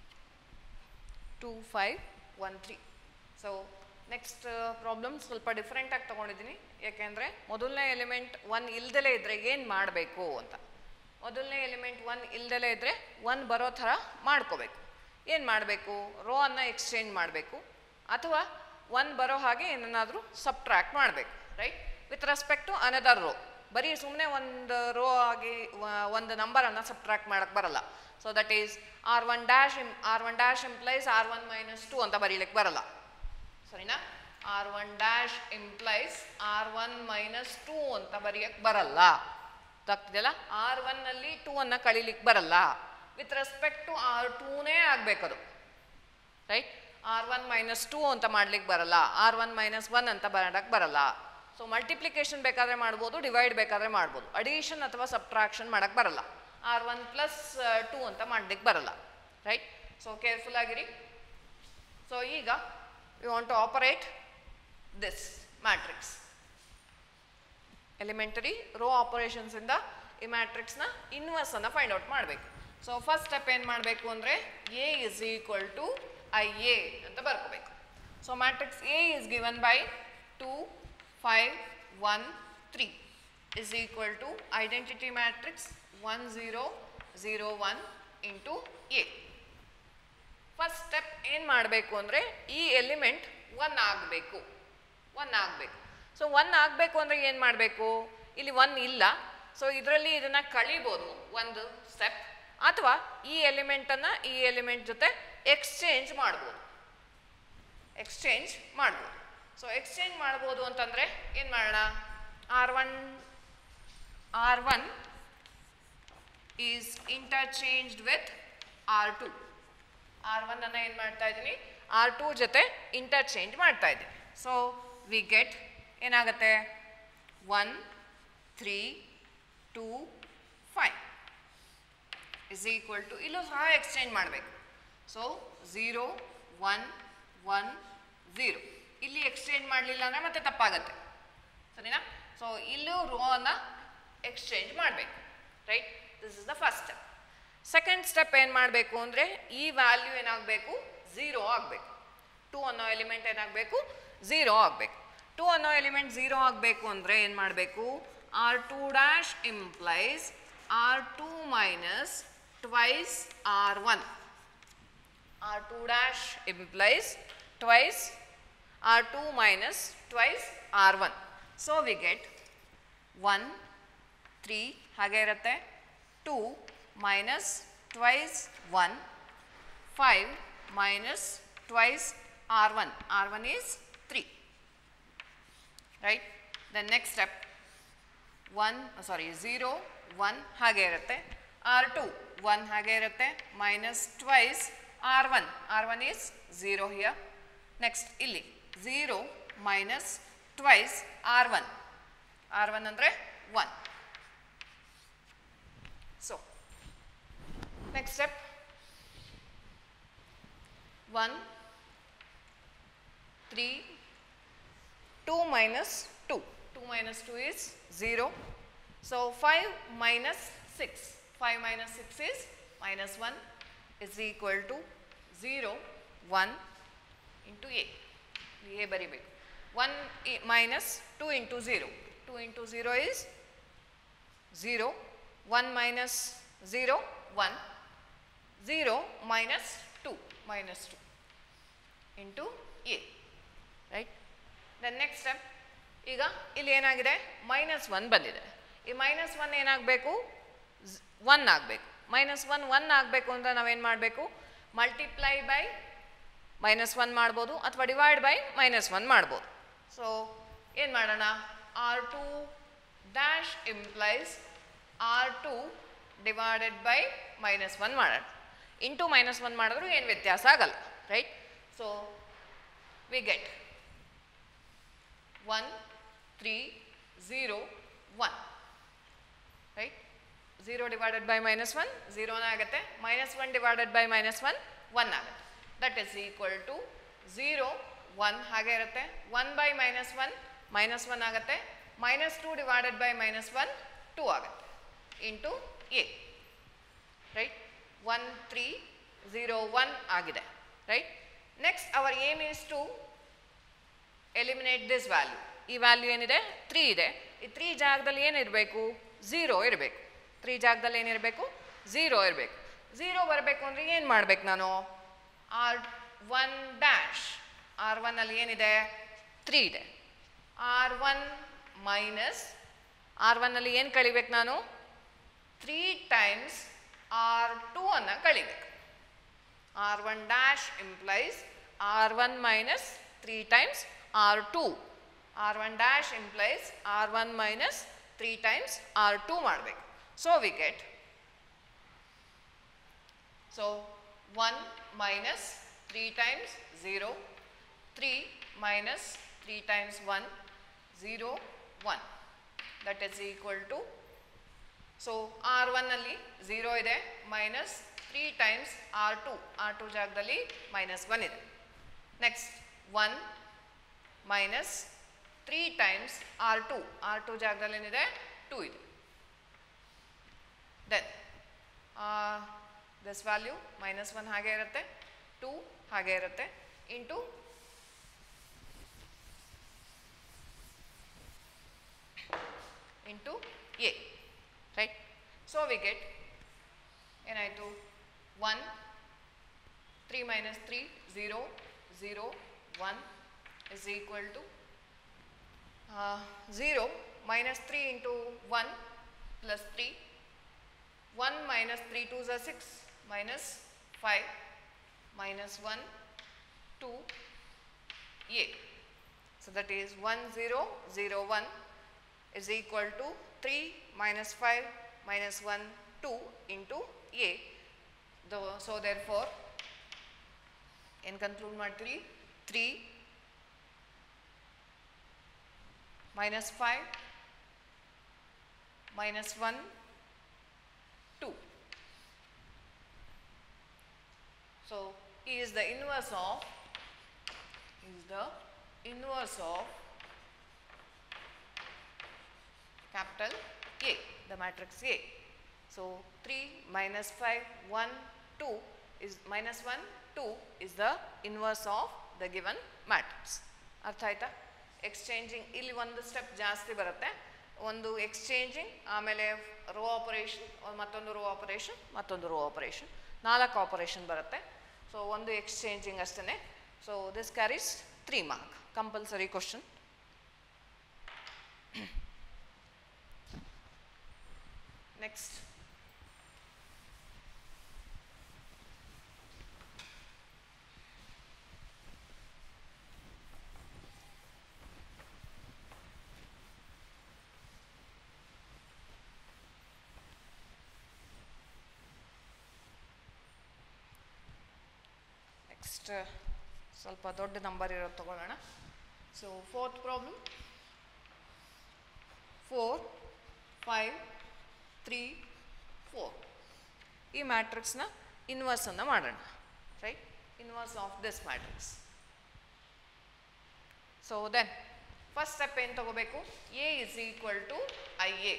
2, 5, 1, 3. So next problem ಸ್ವಲ್ಪ different ಆಗಿ ತೊಗೊಂಡಿದ್ದೀನಿ ಯಾಕೆಂದರೆ ಮೊದಲನೇ element one ಇಲ್ದಲೇ ಇದ್ದರೆ ಏನು ಮಾಡಬೇಕು ಅಂತ ಮೊದಲನೇ ಎಲಿಮೆಂಟ್ ಒನ್ ಇಲ್ದಲೇ ಇದ್ದರೆ ಒನ್ ಬರೋ ಥರ ಮಾಡ್ಕೋಬೇಕು ಏನು ಮಾಡಬೇಕು ರೋ ಅನ್ನು ಎಕ್ಸ್ಚೇಂಜ್ ಮಾಡಬೇಕು ಅಥವಾ ಒನ್ ಬರೋ ಹಾಗೆ ಏನನ್ನಾದರೂ ಸಬ್ಟ್ರ್ಯಾಕ್ಟ್ ಮಾಡಬೇಕು right with respect to another row ಬರೀ ಸುಮ್ಮನೆ ಒಂದು ರೋ ಆಗಿ ವ- ಒಂದು ನಂಬರನ್ನು ಸಬ್ಟ್ರ್ಯಾಕ್ಟ್ ಮಾಡೋಕ್ಕೆ ಬರಲ್ಲ so that is R one dash ಇಮ್ R one dash implies R one minus two ಅಂತ ಬರೀಲಿಕ್ಕೆ ಬರಲ್ಲ ಸರಿನಾ R one dash implies R one minus two ಅಂತ ಬರೆಯಕ್ಕೆ ಬರಲ್ಲ ಗೊತ್ತಾಗ್ತಿದೆಯಲ್ಲ ಆರ್ ಒನ್ನಲ್ಲಿ ಟೂ ಅನ್ನು ಕಳೀಲಿಕ್ಕೆ ಬರಲ್ಲ ವಿತ್ ರೆಸ್ಪೆಕ್ಟ್ ಟು ಆರ್ ಟೂನೇ ಆಗಬೇಕದು right R one minus two ಅಂತ ಮಾಡ್ಲಿಕ್ಕೆ ಬರಲ್ಲ ಆರ್ ಒನ್ ಮೈನಸ್ ಒನ್ ಅಂತ ಬರೋಕ್ಕೆ ಬರಲ್ಲ ಸೊ ಮಲ್ಟಿಪ್ಲಿಕೇಶನ್ ಬೇಕಾದರೆ ಮಾಡ್ಬೋದು ಡಿವೈಡ್ ಬೇಕಾದರೆ ಮಾಡ್ಬೋದು ಅಡಿಷನ್ ಅಥವಾ ಸಬ್ಟ್ರಾಕ್ಷನ್ ಮಾಡೋಕ್ಕೆ ಬರಲ್ಲ ಆರ್ ಒನ್ ಪ್ಲಸ್ ಟೂ ಅಂತ ಮಾಡ್ಲಿಕ್ಕೆ ಬರಲ್ಲ ರೈಟ್ ಸೊ ಕೇರ್ಫುಲ್ ಆಗಿರಿ ಸೊ ಈಗ you want to operate this matrix elementary row ಆಪರೇಷನ್ಸಿಂದ ಈ ಮ್ಯಾಟ್ರಿಕ್ಸ್ನ ಇನ್ವರ್ಸನ್ನು ಫೈಂಡ್ ಔಟ್ ಮಾಡಬೇಕು ಸೊ ಫಸ್ಟ್ ಸ್ಟೆಪ್ ಏನು ಮಾಡಬೇಕು ಅಂದರೆ A is equal to I A ಅಂತ ಬರ್ಕೋಬೇಕು so matrix A is given by two five one three is equal to identity matrix one zero zero one into A first step ಏನು ಮಾಡಬೇಕು ಅಂದರೆ ಈ element one ಆಗಬೇಕು one ಆಗಬೇಕು so one ಆಗಬೇಕು ಅಂದರೆ ಏನು ಮಾಡಬೇಕು ಇಲ್ಲಿ ಒನ್ ಇಲ್ಲ ಸೊ ಇದರಲ್ಲಿ ಇದನ್ನು ಕಳಿಬೋದು ಒಂದು ಸ್ಟೆಪ್ ಅಥವಾ ಈ ಎಲಿಮೆಂಟನ್ನು ಈ ಎಲಿಮೆಂಟ್ ಜೊತೆ ಎಕ್ಸ್ಚೇಂಜ್ ಮಾಡ್ಬೋದು ಎಕ್ಸ್ಚೇಂಜ್ ಮಾಡ್ಬೋದು ಸೊ ಎಕ್ಸ್ಚೇಂಜ್ ಮಾಡ್ಬೋದು ಅಂತಂದರೆ ಏನು ಮಾಡೋಣ R one R one is interchanged with R two R one ಅನ್ನು ಏನು ಮಾಡ್ತಾ ಇದ್ದೀನಿ ಆರ್ ಟು ಜೊತೆ ಇಂಟರ್ಚೇಂಜ್ ಮಾಡ್ತಾ ಇದ್ದೀನಿ ಸೊ ವಿ ಗೆಟ್ ಏನಾಗುತ್ತೆ one three two five is equal to ಇಲ್ಲೂ ಸಹ ಎಕ್ಸ್ಚೇಂಜ್ ಮಾಡಬೇಕು so zero one one zero ಇಲ್ಲಿ ಎಕ್ಸ್ಚೇಂಜ್ ಮಾಡಲಿಲ್ಲ ಅಂದರೆ ಮತ್ತೆ ತಪ್ಪಾಗತ್ತೆ ಸರಿನಾ ಸೊ ಇಲ್ಲೂ ರೋವನ್ನು ಎಕ್ಸ್ಚೇಂಜ್ ಮಾಡಬೇಕು right this is the first step second step ಏನು ಮಾಡಬೇಕು ಅಂದರೆ ಈ ವ್ಯಾಲ್ಯೂ ಏನಾಗಬೇಕು ಝೀರೋ ಆಗಬೇಕು ಟೂ ಅನ್ನೋ ಎಲಿಮೆಂಟ್ ಏನಾಗಬೇಕು ಝೀರೋ ಆಗಬೇಕು ಟೂ ಅನ್ನೋ ಎಲಿಮೆಂಟ್ ಝೀರೋ ಆಗಬೇಕು ಅಂದರೆ ಏನು ಮಾಡಬೇಕು R two dash implies R two minus twice R one R2 dash implies twice R2 minus twice R1. So we get 1, 3 ಹಾಗೆ ಇರುತ್ತೆ 2 minus twice 1, 5 minus twice R1. R1 is 3. Right? Then next step 1 sorry zero one ಹಾಗೆ ಇರುತ್ತೆ R two one ಹಾಗೆ ಇರುತ್ತೆ minus twice R one R one is zero here next ಇಲ್ಲಿ zero minus twice R one R one ಅಂದರೆ one so next step one three 2 minus 2. 2 minus 2 is 0. So 5 minus 6. 5 minus 6 is minus 1 is equal to 0, 1 into A. A ಬರಿಬೇಕು 1 i- minus 2 into 0. 2 into 0 is 0. 1 minus 0, 1. 0 minus 2, minus 2 into A. Right? Then next step ಈಗ ಇಲ್ಲಿ ಏನಾಗಿದೆ minus one ಬಂದಿದೆ ಈ minus one ಏನಾಗಬೇಕು one ಆಗಬೇಕು minus one one ಆಗಬೇಕು ಅಂದರೆ ನಾವೇನು ಮಾಡಬೇಕು ಮಲ್ಟಿಪ್ಲೈ ಬೈ ಮೈನಸ್ ಒನ್ ಮಾಡ್ಬೋದು ಅಥವಾ ಡಿವೈಡ್ ಬೈ ಮೈನಸ್ ಒನ್ ಮಾಡ್ಬೋದು ಸೊ ಏನು ಮಾಡೋಣ R two dash implies R two divided by minus one ಮಾಡೋಣ ಇಂಟು ಮೈನಸ್ ಒನ್ ಮಾಡಿದ್ರು ಏನು ವ್ಯತ್ಯಾಸ ಆಗಲ್ಲ right so we get one three zero one right zero divided by minus one ಝೀರೋನ ಆಗುತ್ತೆ minus one divided by minus one one ಆಗುತ್ತೆ that is equal to zero one ಹಾಗೆ ಇರುತ್ತೆ one by minus one minus one ಆಗುತ್ತೆ minus two divided by minus one two ಆಗುತ್ತೆ into A right one three zero one ಆಗಿದೆ right next our aim is to eliminate this value ಈ value ಏನಿದೆ three ಇದೆ ಈ three ಜಾಗದಲ್ಲಿ ಏನಿರಬೇಕು zero ಇರಬೇಕು ತ್ರೀ ಜಾಗದಲ್ಲಿ ಏನಿರಬೇಕು ಝೀರೋ ಇರಬೇಕು ಝೀರೋ ಬರಬೇಕು ಅಂದರೆ ಏನು ಮಾಡ್ಬೇಕು ನಾನು ಆರ್ ಒನ್ ಡ್ಯಾಶ್ ಆರ್ ಒನ್ನಲ್ಲಿ ಏನಿದೆ ತ್ರೀ ಇದೆ ಆರ್ ಒನ್ ಮೈನಸ್ ಆರ್ ಒನ್ನಲ್ಲಿ ಏನು ಕಳಿಬೇಕು ನಾನು ತ್ರೀ ಟೈಮ್ಸ್ ಆರ್ ಟೂ ಅನ್ನು ಕಳಿಬೇಕು R one dash implies R one minus three times R two R one dash implies R one minus three times R two ಮಾಡಬೇಕು so we get so one minus three times zero three minus three times one zero one that is equal to so R ಒನ್ನಲ್ಲಿ zero ಇದೆ minus three times R two R two ಜಾಗದಲ್ಲಿ minus one ಇದೆ next one minus three times R two R two ಜಾಗದಲ್ಲಿ ಏನಿದೆ two ಇದೆ then this value minus one ಹಾಗೆ ಇರುತ್ತೆ two ಹಾಗೆ ಇರುತ್ತೆ into into A right so we get ಏನಾಯಿತು one three minus three zero zero one is equal to zero minus three into one plus three one minus three two ಝ six minus five minus one two A so that is one zero zero one is equal to 3 minus 5 minus 1 2 into a the, so therefore ಏನು conclude ಮಾಡ್ತೀವಿ three minus five minus one two so is the inverse of is the inverse of capital A, the matrix A. So 3 minus 5, 1, 2 is minus 1, 2 is the inverse of the given matrix. ಅರ್ಥ ಆಯ್ತಾ exchanging ಇಲ್ಲಿ ಒಂದು step ಜಾಸ್ತಿ ಬರುತ್ತೆ ಒಂದು exchanging ಆಮೇಲೆ row operation ಮತ್ತೊಂದು row operation ಮತ್ತೊಂದು ರೋ ಆಪರೇಷನ್ ನಾಲ್ಕು ಆಪರೇಷನ್ ಬರುತ್ತೆ ಸೊ ಒಂದು ಎಕ್ಸ್ಚೇಂಜಿಂಗ್ ಅಷ್ಟೇ so this carries three mark compulsory question Next. Next ಸ್ವಲ್ಪ ದೊಡ್ಡ ನಂಬರ್ ಇರೋದು ತಗೊಳ್ಳೋಣ so fourth problem four five three four ಈ ಮ್ಯಾಟ್ರಿಕ್ಸ್ನ ಇನ್ವರ್ಸನ್ನು ಮಾಡೋಣ right inverse of this matrix so then first step ಏನು ತಗೋಬೇಕು A is equal to I A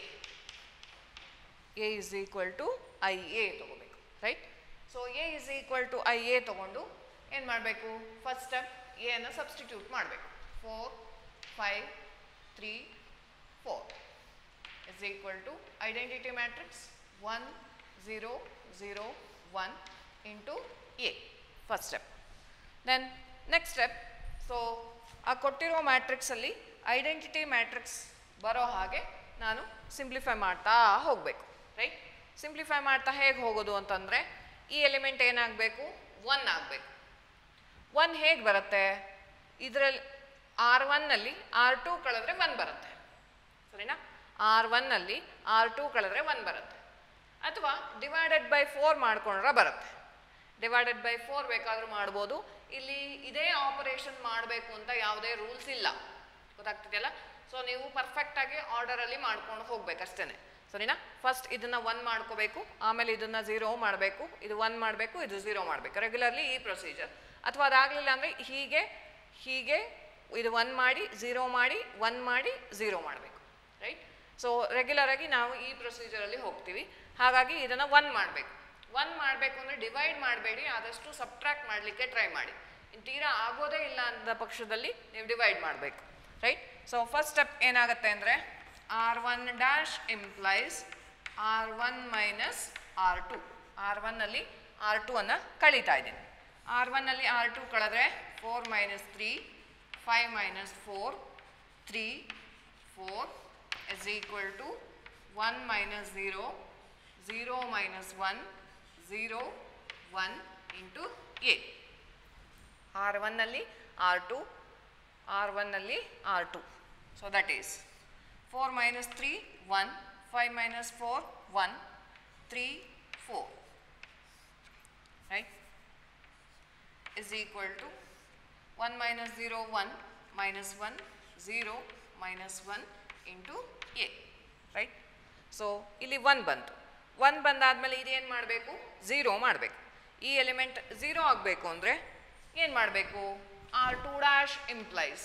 A is equal to I A ತಗೋಬೇಕು right so A is equal to I A ತಗೊಂಡು ಏನು ಮಾಡಬೇಕು ಫಸ್ಟ್ ಸ್ಟೆಪ್ ಎ ಅನ್ನು substitute ಮಾಡಬೇಕು four five three four is equal to identity matrix 1 0 0 1 into A first step then next step so ಆ ಕೊಟ್ಟಿರೋ ಮ್ಯಾಟ್ರಿಕ್ಸಲ್ಲಿ identity matrix ಬರೋ ಹಾಗೆ ನಾನು ಸಿಂಪ್ಲಿಫೈ ಮಾಡ್ತಾ ಹೋಗಬೇಕು ರೈಟ್ ಸಿಂಪ್ಲಿಫೈ ಮಾಡ್ತಾ ಹೇಗೆ ಹೋಗೋದು ಅಂತಂದರೆ ಈ ಎಲಿಮೆಂಟ್ ಏನಾಗಬೇಕು ಒನ್ ಆಗಬೇಕು ಒನ್ ಹೇಗೆ ಬರುತ್ತೆ ಇದರಲ್ಲಿ ಆರ್ ಒನ್ನಲ್ಲಿ ಆರ್ ಟು ಕಳೆದ್ರೆ ಒನ್ ಬರುತ್ತೆ ಸರಿನಾ ಆರ್ ಒನ್ನಲ್ಲಿ ಆರ್ ಟು ಕಳೆದ್ರೆ ಒನ್ ಬರುತ್ತೆ ಅಥವಾ ಡಿವೈಡೆಡ್ ಬೈ ಫೋರ್ ಮಾಡ್ಕೊಂಡ್ರೆ ಬರುತ್ತೆ ಡಿವೈಡೆಡ್ ಬೈ ಫೋರ್ ಬೇಕಾದರೂ ಮಾಡ್ಬೋದು ಇಲ್ಲಿ ಇದೇ ಆಪರೇಷನ್ ಮಾಡಬೇಕು ಅಂತ ಯಾವುದೇ ರೂಲ್ಸ್ ಇಲ್ಲ ಗೊತ್ತಾಗ್ತಿದೆಯಲ್ಲ ಸೊ ನೀವು ಪರ್ಫೆಕ್ಟಾಗಿ ಆರ್ಡರಲ್ಲಿ ಮಾಡ್ಕೊಂಡು ಹೋಗ್ಬೇಕಷ್ಟೇ ಸರಿನಾ ಫಸ್ಟ್ ಇದನ್ನು ಒನ್ ಮಾಡ್ಕೋಬೇಕು ಆಮೇಲೆ ಇದನ್ನು ಝೀರೋ ಮಾಡಬೇಕು ಇದು ಒನ್ ಮಾಡಬೇಕು ಇದು ಝೀರೋ ಮಾಡಬೇಕು ರೆಗ್ಯುಲರ್ಲಿ ಈ ಪ್ರೊಸೀಜರ್ ಅಥವಾ ಅದಾಗಲಿಲ್ಲ ಅಂದರೆ ಹೀಗೆ ಹೀಗೆ ಇದು ಒನ್ ಮಾಡಿ ಝೀರೋ ಮಾಡಿ ಒನ್ ಮಾಡಿ ಝೀರೋ ಮಾಡಬೇಕು ರೈಟ್ ಸೊ ರೆಗ್ಯುಲರಾಗಿ ನಾವು ಈ ಪ್ರೊಸೀಜರಲ್ಲಿ ಹೋಗ್ತೀವಿ ಹಾಗಾಗಿ ಇದನ್ನು ಒನ್ ಮಾಡಬೇಕು ಒನ್ ಮಾಡಬೇಕು ಅಂದರೆ ಡಿವೈಡ್ ಮಾಡಬೇಡಿ ಆದಷ್ಟು ಸಬ್ಟ್ರಾಕ್ಟ್ ಮಾಡಲಿಕ್ಕೆ ಟ್ರೈ ಮಾಡಿ ಇನ್ನು ತೀರಾ ಆಗೋದೇ ಇಲ್ಲ ಅಂದ ಪಕ್ಷದಲ್ಲಿ ನೀವು ಡಿವೈಡ್ ಮಾಡಬೇಕು ರೈಟ್ ಸೊ ಫಸ್ಟ್ ಸ್ಟೆಪ್ ಏನಾಗುತ್ತೆ ಅಂದರೆ R one dash implies R one minus R two R ಒನ್ನಲ್ಲಿ ಆರ್ ಟು ಅನ್ನು ಕಳೀತಾ ಇದ್ದೀನಿ ಆರ್ ಒನ್ನಲ್ಲಿ ಆರ್ ಟು ಕಳೆದ್ರೆ four minus three five minus four three four is equal to one minus zero zero minus one zero one into A R ಒನ್ನಲ್ಲಿ R two R ಒನ್ನಲ್ಲಿ R two so that is four minus three one five minus four one three four right is equal to 1 minus 0 1 minus 1 0 minus 1 into a right so ಇಲ್ಲಿ one ಬಂತು one ಬಂದಾದಮೇಲೆ ಇದೇನು ಮಾಡಬೇಕು zero ಮಾಡಬೇಕು ಈ element zero ಆಗಬೇಕು ಅಂದರೆ ಏನು ಮಾಡಬೇಕು R two dash implies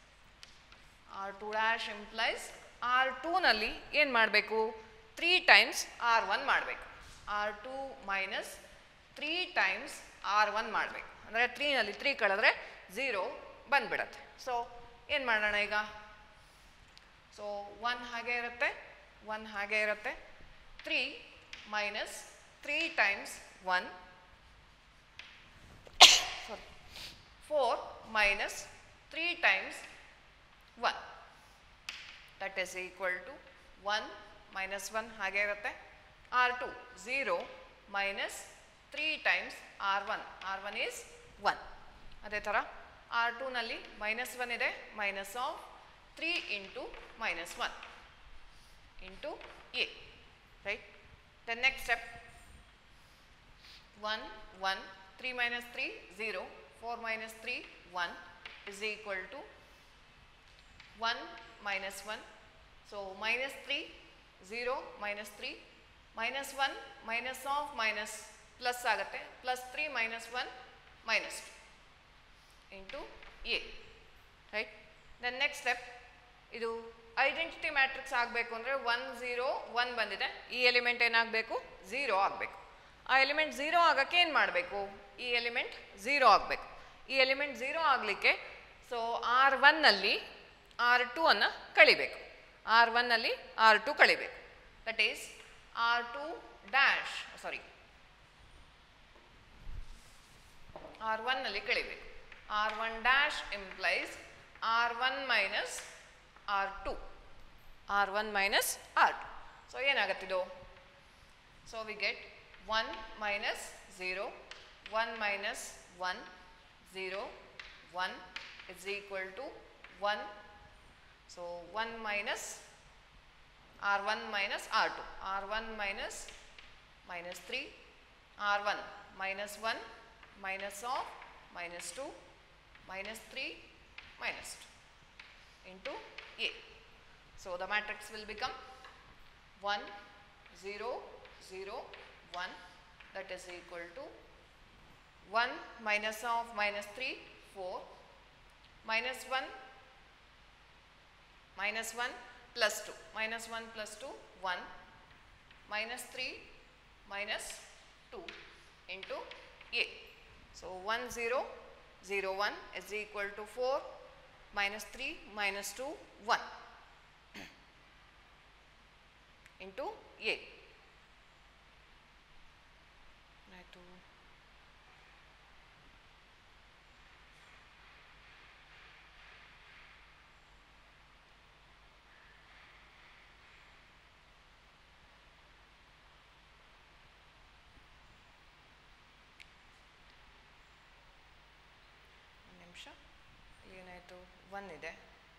R two dash implies R ಟೂನಲ್ಲಿ ಏನು ಮಾಡಬೇಕು ತ್ರೀ ಟೈಮ್ಸ್ ಆರ್ ಒನ್ ಮಾಡಬೇಕು R two minus three times R one ಮಾಡಬೇಕು ಅಂದರೆ ತ್ರೀನಲ್ಲಿ ತ್ರೀ ಕಳೆದ್ರೆ ಝೀರೋ ಬಂದ್ಬಿಡತ್ತೆ ಸೊ ಏನು ಮಾಡೋಣ ಈಗ ಸೊ ಒನ್ ಹಾಗೆ ಇರುತ್ತೆ ಒನ್ ಹಾಗೆ ಇರುತ್ತೆ three minus three times one sorry four minus three times one that is equal to one minus one ಹಾಗೆ ಇರುತ್ತೆ R two zero minus three times R one R one is one ಅದೇ ಥರ R ಟೂನಲ್ಲಿ minus one ಇದೆ minus of three into minus one into A right the next step one one three minus three zero four minus three one is equal to one minus one so minus three zero minus three minus one minus of minus plus ಆಗುತ್ತೆ plus three minus one minus two into A right then next step ಇದು identity matrix ಆಗಬೇಕು ಅಂದರೆ one zero one ಬಂದಿದೆ ಈ element ಏನಾಗಬೇಕು zero ಆಗಬೇಕು ಆ element zero ಆಗೋಕ್ಕೆ ಏನು ಮಾಡಬೇಕು ಈ ಎಲಿಮೆಂಟ್ ಝೀರೋ ಆಗಬೇಕು ಈ ಎಲಿಮೆಂಟ್ ಝೀರೋ ಆಗಲಿಕ್ಕೆ ಸೊ ಆರ್ ಒನ್ನಲ್ಲಿ ಆರ್ ಟು ಅನ್ನು ಕಳಿಬೇಕು ಆರ್ ಒನ್ನಲ್ಲಿ ಆರ್ ಟು ಕಳಿಬೇಕು that is R two dash sorry R ಒನ್ನಲ್ಲಿ ಕಳಿಬೇಕು R one dash implies R one minus R two R one minus R two so ಏನಾಗತ್ತಿದು so we get one minus zero one minus one zero one is equal to one so one minus R one minus R two R one minus minus three R one minus one minus of minus two minus three minus two into A. So the matrix will become 1, 0, 0, 1 that is equal to 1 minus of minus 3, 4, minus 1, minus 1 plus 2, minus 1 plus 2, 1, minus 3, minus 2 into A. So 1, 0, 0, 1 is equal to 4 minus 3 minus 2 1 into A. I have to ನಿಮಿಷ ಏನಾಯಿತು one ಇದೆ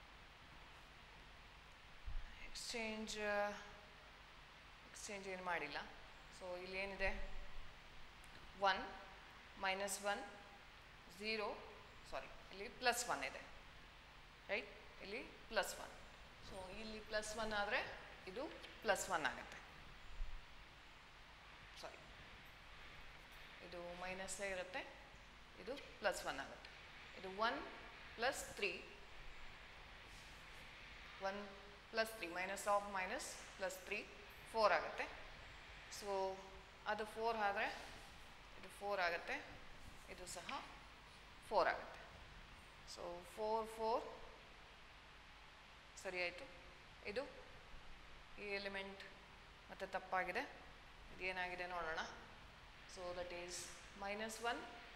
exchange exchange ಏನು ಮಾಡಿಲ್ಲ so ಇಲ್ಲಿ ಏನಿದೆ one minus one zero sorry ಇಲ್ಲಿ plus one ಇದೆ right ಇಲ್ಲಿ ಪ್ಲಸ್ ಒನ್ ಸೊ ಇಲ್ಲಿ ಪ್ಲಸ್ ಒನ್ ಆದರೆ ಇದು ಪ್ಲಸ್ ಒನ್ ಆಗುತ್ತೆ ಸಾರಿ ಇದು ಮೈನಸ್ಸೇ ಇರುತ್ತೆ ಇದು ಪ್ಲಸ್ ಒನ್ ಆಗುತ್ತೆ ಇದು one plus three one plus three minus of minus plus three four ಆಗುತ್ತೆ ಸೊ ಅದು ಫೋರ್ ಆದರೆ ಇದು ಫೋರ್ ಆಗುತ್ತೆ ಇದು ಸಹ ಫೋರ್ ಆಗುತ್ತೆ ಸೊ ಫೋರ್ ಫೋರ್ ಸರಿ ಆಯಿತು ಇದು ಈ ಎಲಿಮೆಂಟ್ ಮತ್ತೆ ತಪ್ಪಾಗಿದೆ ಇದೇನಾಗಿದೆ ನೋಡೋಣ so that is minus one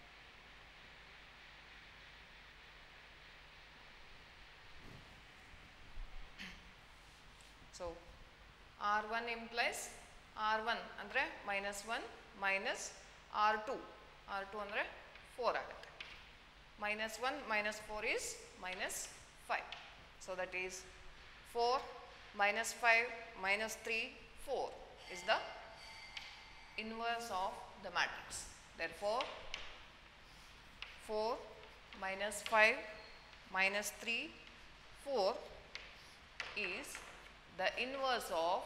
so R one implies R one ಅಂದರೆ minus one minus R two R two ಅಂದರೆ ಫೋರ್ ಆಗುತ್ತೆ minus one minus four is minus five so that is four minus five minus three four is the inverse of the matrix. Therefore, 4 minus 5 minus 3, 4 is the inverse of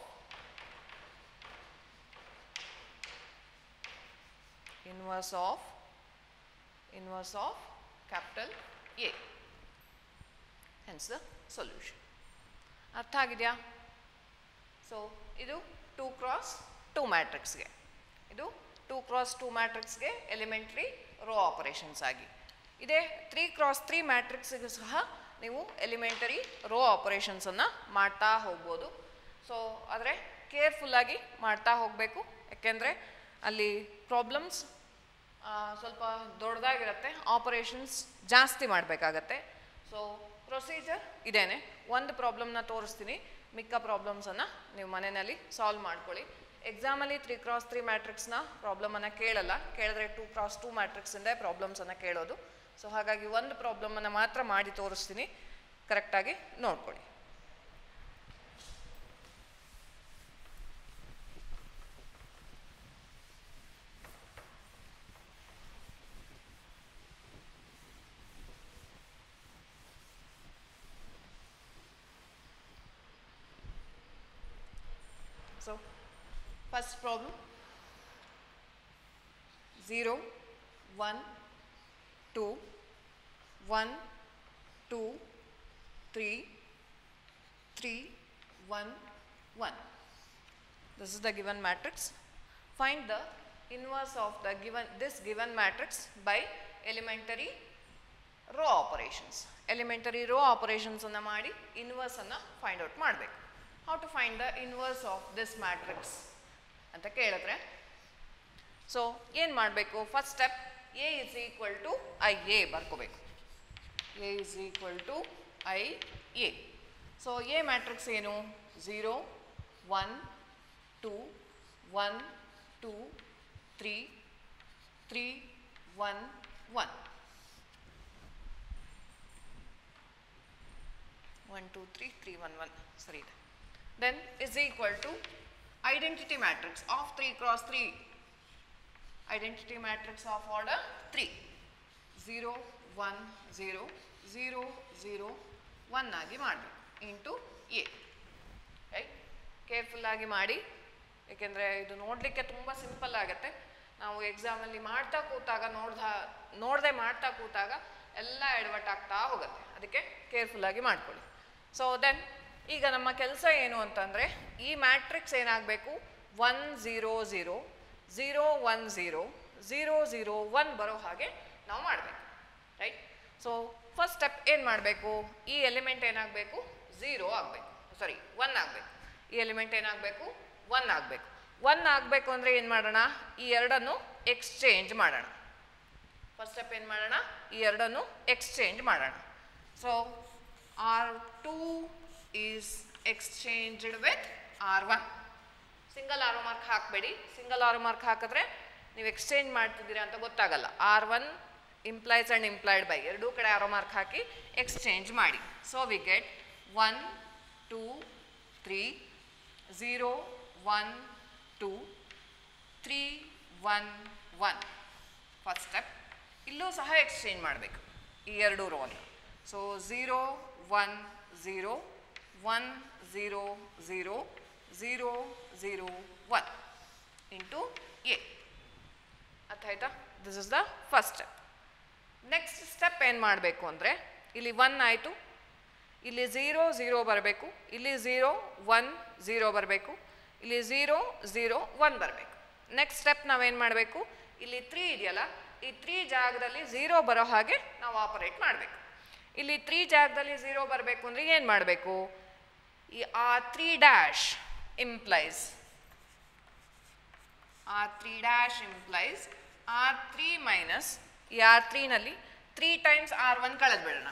inverse of inverse of capital A. Hence the solution. ಅರ್ಥ ಆಗಿದೆಯಾ so ಇದು two cross two ಮ್ಯಾಟ್ರಿಕ್ಸ್ಗೆ ಇದು two cross two ಮ್ಯಾಟ್ರಿಕ್ಸ್ಗೆ elementary row operations ಆಗಿ ಇದೇ three cross three ಮ್ಯಾಟ್ರಿಕ್ಸ್ಗೆ ಸಹ ನೀವು ಎಲಿಮೆಂಟರಿ ರೋ ಆಪರೇಷನ್ಸನ್ನು ಮಾಡ್ತಾ ಹೋಗ್ಬೋದು ಸೊ ಆದರೆ ಕೇರ್ಫುಲ್ಲಾಗಿ ಮಾಡ್ತಾ ಹೋಗಬೇಕು ಯಾಕೆಂದರೆ ಅಲ್ಲಿ ಪ್ರಾಬ್ಲಮ್ಸ್ ಸ್ವಲ್ಪ ದೊಡ್ಡದಾಗಿರುತ್ತೆ ಆಪರೇಷನ್ಸ್ ಜಾಸ್ತಿ ಮಾಡಬೇಕಾಗತ್ತೆ ಸೊ ಪ್ರೊಸೀಜರ್ ಇದೇನೆ ಒಂದು ಪ್ರಾಬ್ಲಮ್ನ ತೋರಿಸ್ತೀನಿ ಮಿಕ್ಕ ಪ್ರಾಬ್ಲಮ್ಸನ್ನು ನೀವು ಮನೆಯಲ್ಲಿ ಸಾಲ್ವ್ ಮಾಡ್ಕೊಳ್ಳಿ ಎಕ್ಸಾಮಲ್ಲಿ ತ್ರೀ ಕ್ರಾಸ್ ತ್ರೀ ಮ್ಯಾಟ್ರಿಕ್ಸ್ನ ಪ್ರಾಬ್ಲಮನ್ನು ಕೇಳಲ್ಲ ಕೇಳಿದ್ರೆ ಟೂ ಕ್ರಾಸ್ ಟೂ ಮ್ಯಾಟ್ರಿಕ್ಸಿಂದ ಪ್ರಾಬ್ಲಮ್ಸನ್ನು ಕೇಳೋದು ಸೊ ಹಾಗಾಗಿ ಒಂದು ಪ್ರಾಬ್ಲಮನ್ನು ಮಾತ್ರ ಮಾಡಿ ತೋರಿಸ್ತೀನಿ ಕರೆಕ್ಟಾಗಿ ನೋಡ್ಕೊಳ್ಳಿ So, first problem 0, 1, 2, 1, 2, 3, 3, 1, 1. This is the given matrix. Find the inverse of the given this given matrix by elementary row operations elementary row operations ಅನ್ನು ಮಾಡಿ ಇನ್ವರ್ಸ್ ಅನ್ನು ಫೈಂಡ್ ಔಟ್ ಮಾಡಬೇಕು how to find the inverse of this matrix ಅಂತ ಕೇಳಿದ್ರೆ so ಏನು ಮಾಡಬೇಕು first step A is equal to I A ಬರ್ಕೋಬೇಕು A is equal to I A so A matrix ಏನು zero one two one two three three one one one two three three one one ಸರಿ ಇದೆ then is equal to identity matrix of three cross three identity matrix of order three zero one zero zero zero one ಆಗಿ ಮಾಡಬೇಕು into A right ಕೇರ್ಫುಲ್ಲಾಗಿ ಮಾಡಿ ಏಕೆಂದರೆ ಇದು ನೋಡಲಿಕ್ಕೆ ತುಂಬ simple ಆಗುತ್ತೆ ನಾವು ಎಕ್ಸಾಮಲ್ಲಿ ಮಾಡ್ತಾ ಕೂತಾಗ ನೋಡ್ದ ನೋಡದೆ ಮಾಡ್ತಾ ಕೂತಾಗ ಎಲ್ಲ ಎಡವಟ್ಟಾಗ್ತಾ ಹೋಗುತ್ತೆ ಅದಕ್ಕೆ ಕೇರ್ಫುಲ್ಲಾಗಿ ಮಾಡ್ಕೊಳ್ಳಿ ಸೊ ದೆನ್ ಈಗ ನಮ್ಮ ಕೆಲಸ ಏನು ಅಂತಂದರೆ ಈ ಮ್ಯಾಟ್ರಿಕ್ಸ್ ಏನಾಗಬೇಕು one zero zero zero one zero zero zero one ಬರೋ ಹಾಗೆ ನಾವು ಮಾಡಬೇಕು ರೈಟ್ ಸೊ ಫಸ್ಟ್ ಸ್ಟೆಪ್ ಏನು ಮಾಡಬೇಕು ಈ ಎಲಿಮೆಂಟ್ ಏನಾಗಬೇಕು ಝೀರೋ ಆಗಬೇಕು ಸಾರಿ ಒನ್ ಆಗಬೇಕು ಈ ಎಲಿಮೆಂಟ್ ಏನಾಗಬೇಕು ಒನ್ ಆಗಬೇಕು ಒನ್ ಆಗಬೇಕು ಅಂದರೆ ಏನು ಮಾಡೋಣ ಈ ಎರಡನ್ನು ಎಕ್ಸ್ಚೇಂಜ್ ಮಾಡೋಣ ಫಸ್ಟ್ ಸ್ಟೆಪ್ ಏನು ಮಾಡೋಣ ಈ ಎರಡನ್ನು ಎಕ್ಸ್ಚೇಂಜ್ ಮಾಡೋಣ so R two is exchanged with R one single arrow mark ಹಾಕಬೇಡಿ ಸಿಂಗಲ್ ಆರೋ ಮಾರ್ಕ್ ಹಾಕಿದ್ರೆ ನೀವು ಎಕ್ಸ್ಚೇಂಜ್ ಮಾಡ್ತಿದ್ದೀರಾ ಅಂತ ಗೊತ್ತಾಗಲ್ಲ R one implies and implied by ಎರಡೂ ಕಡೆ ಆರೋ ಮಾರ್ಕ್ ಹಾಕಿ ಎಕ್ಸ್ಚೇಂಜ್ ಮಾಡಿ so we get one two three zero one two three one one first step ಇಲ್ಲೂ ಸಹ ಎಕ್ಸ್ಚೇಂಜ್ ಮಾಡಬೇಕು ಈ ಎರಡು ರೋವನ್ನು so zero one zero one zero zero zero zero one into A ಅರ್ಥ ಆಯ್ತಾ this is the first step next step ಏನು ಮಾಡಬೇಕು ಅಂದರೆ ಇಲ್ಲಿ ಒನ್ ಆಯಿತು ಇಲ್ಲಿ ಝೀರೋ ಝೀರೋ ಬರಬೇಕು ಇಲ್ಲಿ ಝೀರೋ ಒನ್ ಝೀರೋ ಬರಬೇಕು ಇಲ್ಲಿ ಝೀರೋ ಝೀರೋ ಒನ್ ಬರಬೇಕು ನೆಕ್ಸ್ಟ್ ಸ್ಟೆಪ್ ನಾವೇನು ಮಾಡಬೇಕು ಇಲ್ಲಿ ತ್ರೀ ಇದೆಯಲ್ಲ ಈ ತ್ರೀ ಜಾಗದಲ್ಲಿ ಝೀರೋ ಬರೋ ಹಾಗೆ ನಾವು ಆಪರೇಟ್ ಮಾಡಬೇಕು ಇಲ್ಲಿ ತ್ರೀ ಜಾಗದಲ್ಲಿ ಝೀರೋ ಬರಬೇಕು ಅಂದರೆ ಏನು ಮಾಡಬೇಕು ಈ ಆ three dash implies R three dash implies R three minus ಈ ಆರ್ ತ್ರೀನಲ್ಲಿ ತ್ರೀ ಟೈಮ್ಸ್ ಆರ್ ಒನ್ ಕಳೆದು ಬಿಡೋಣ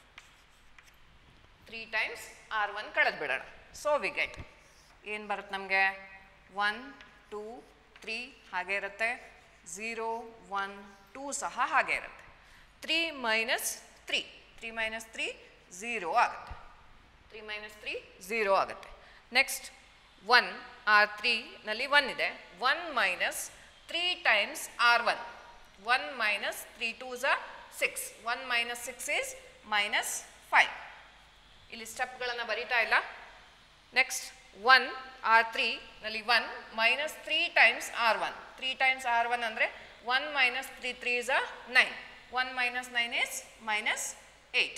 ತ್ರೀ ಟೈಮ್ಸ್ ಆರ್ ಒನ್ ಕಳೆದು ಬಿಡೋಣ ಸೊ ವಿ ಗೆಟ್ ಏನು ಬರುತ್ತೆ ನಮಗೆ ಒನ್ ಟೂ ತ್ರೀ ಹಾಗೆ ಇರುತ್ತೆ ಝೀರೋ ಒನ್ ಟೂ ಸಹ ಹಾಗೆ ಇರುತ್ತೆ three minus three three minus three zero ಆಗುತ್ತೆ ತ್ರೀ ಮೈನಸ್ ತ್ರೀ ಝೀರೋ ಆಗುತ್ತೆ ನೆಕ್ಸ್ಟ್ ಒನ್ ಆರ್ ತ್ರೀನಲ್ಲಿ ಒನ್ ಇದೆ one minus three times R one one minus three two ಝ six one minus six is minus five ಇಲ್ಲಿ ಸ್ಟೆಪ್ಗಳನ್ನು ಬರೀತಾ ಇಲ್ಲ next one R ತ್ರೀನಲ್ಲಿ one minus three times R one three times R one ಅಂದರೆ one minus three three ಝ nine one minus nine is minus eight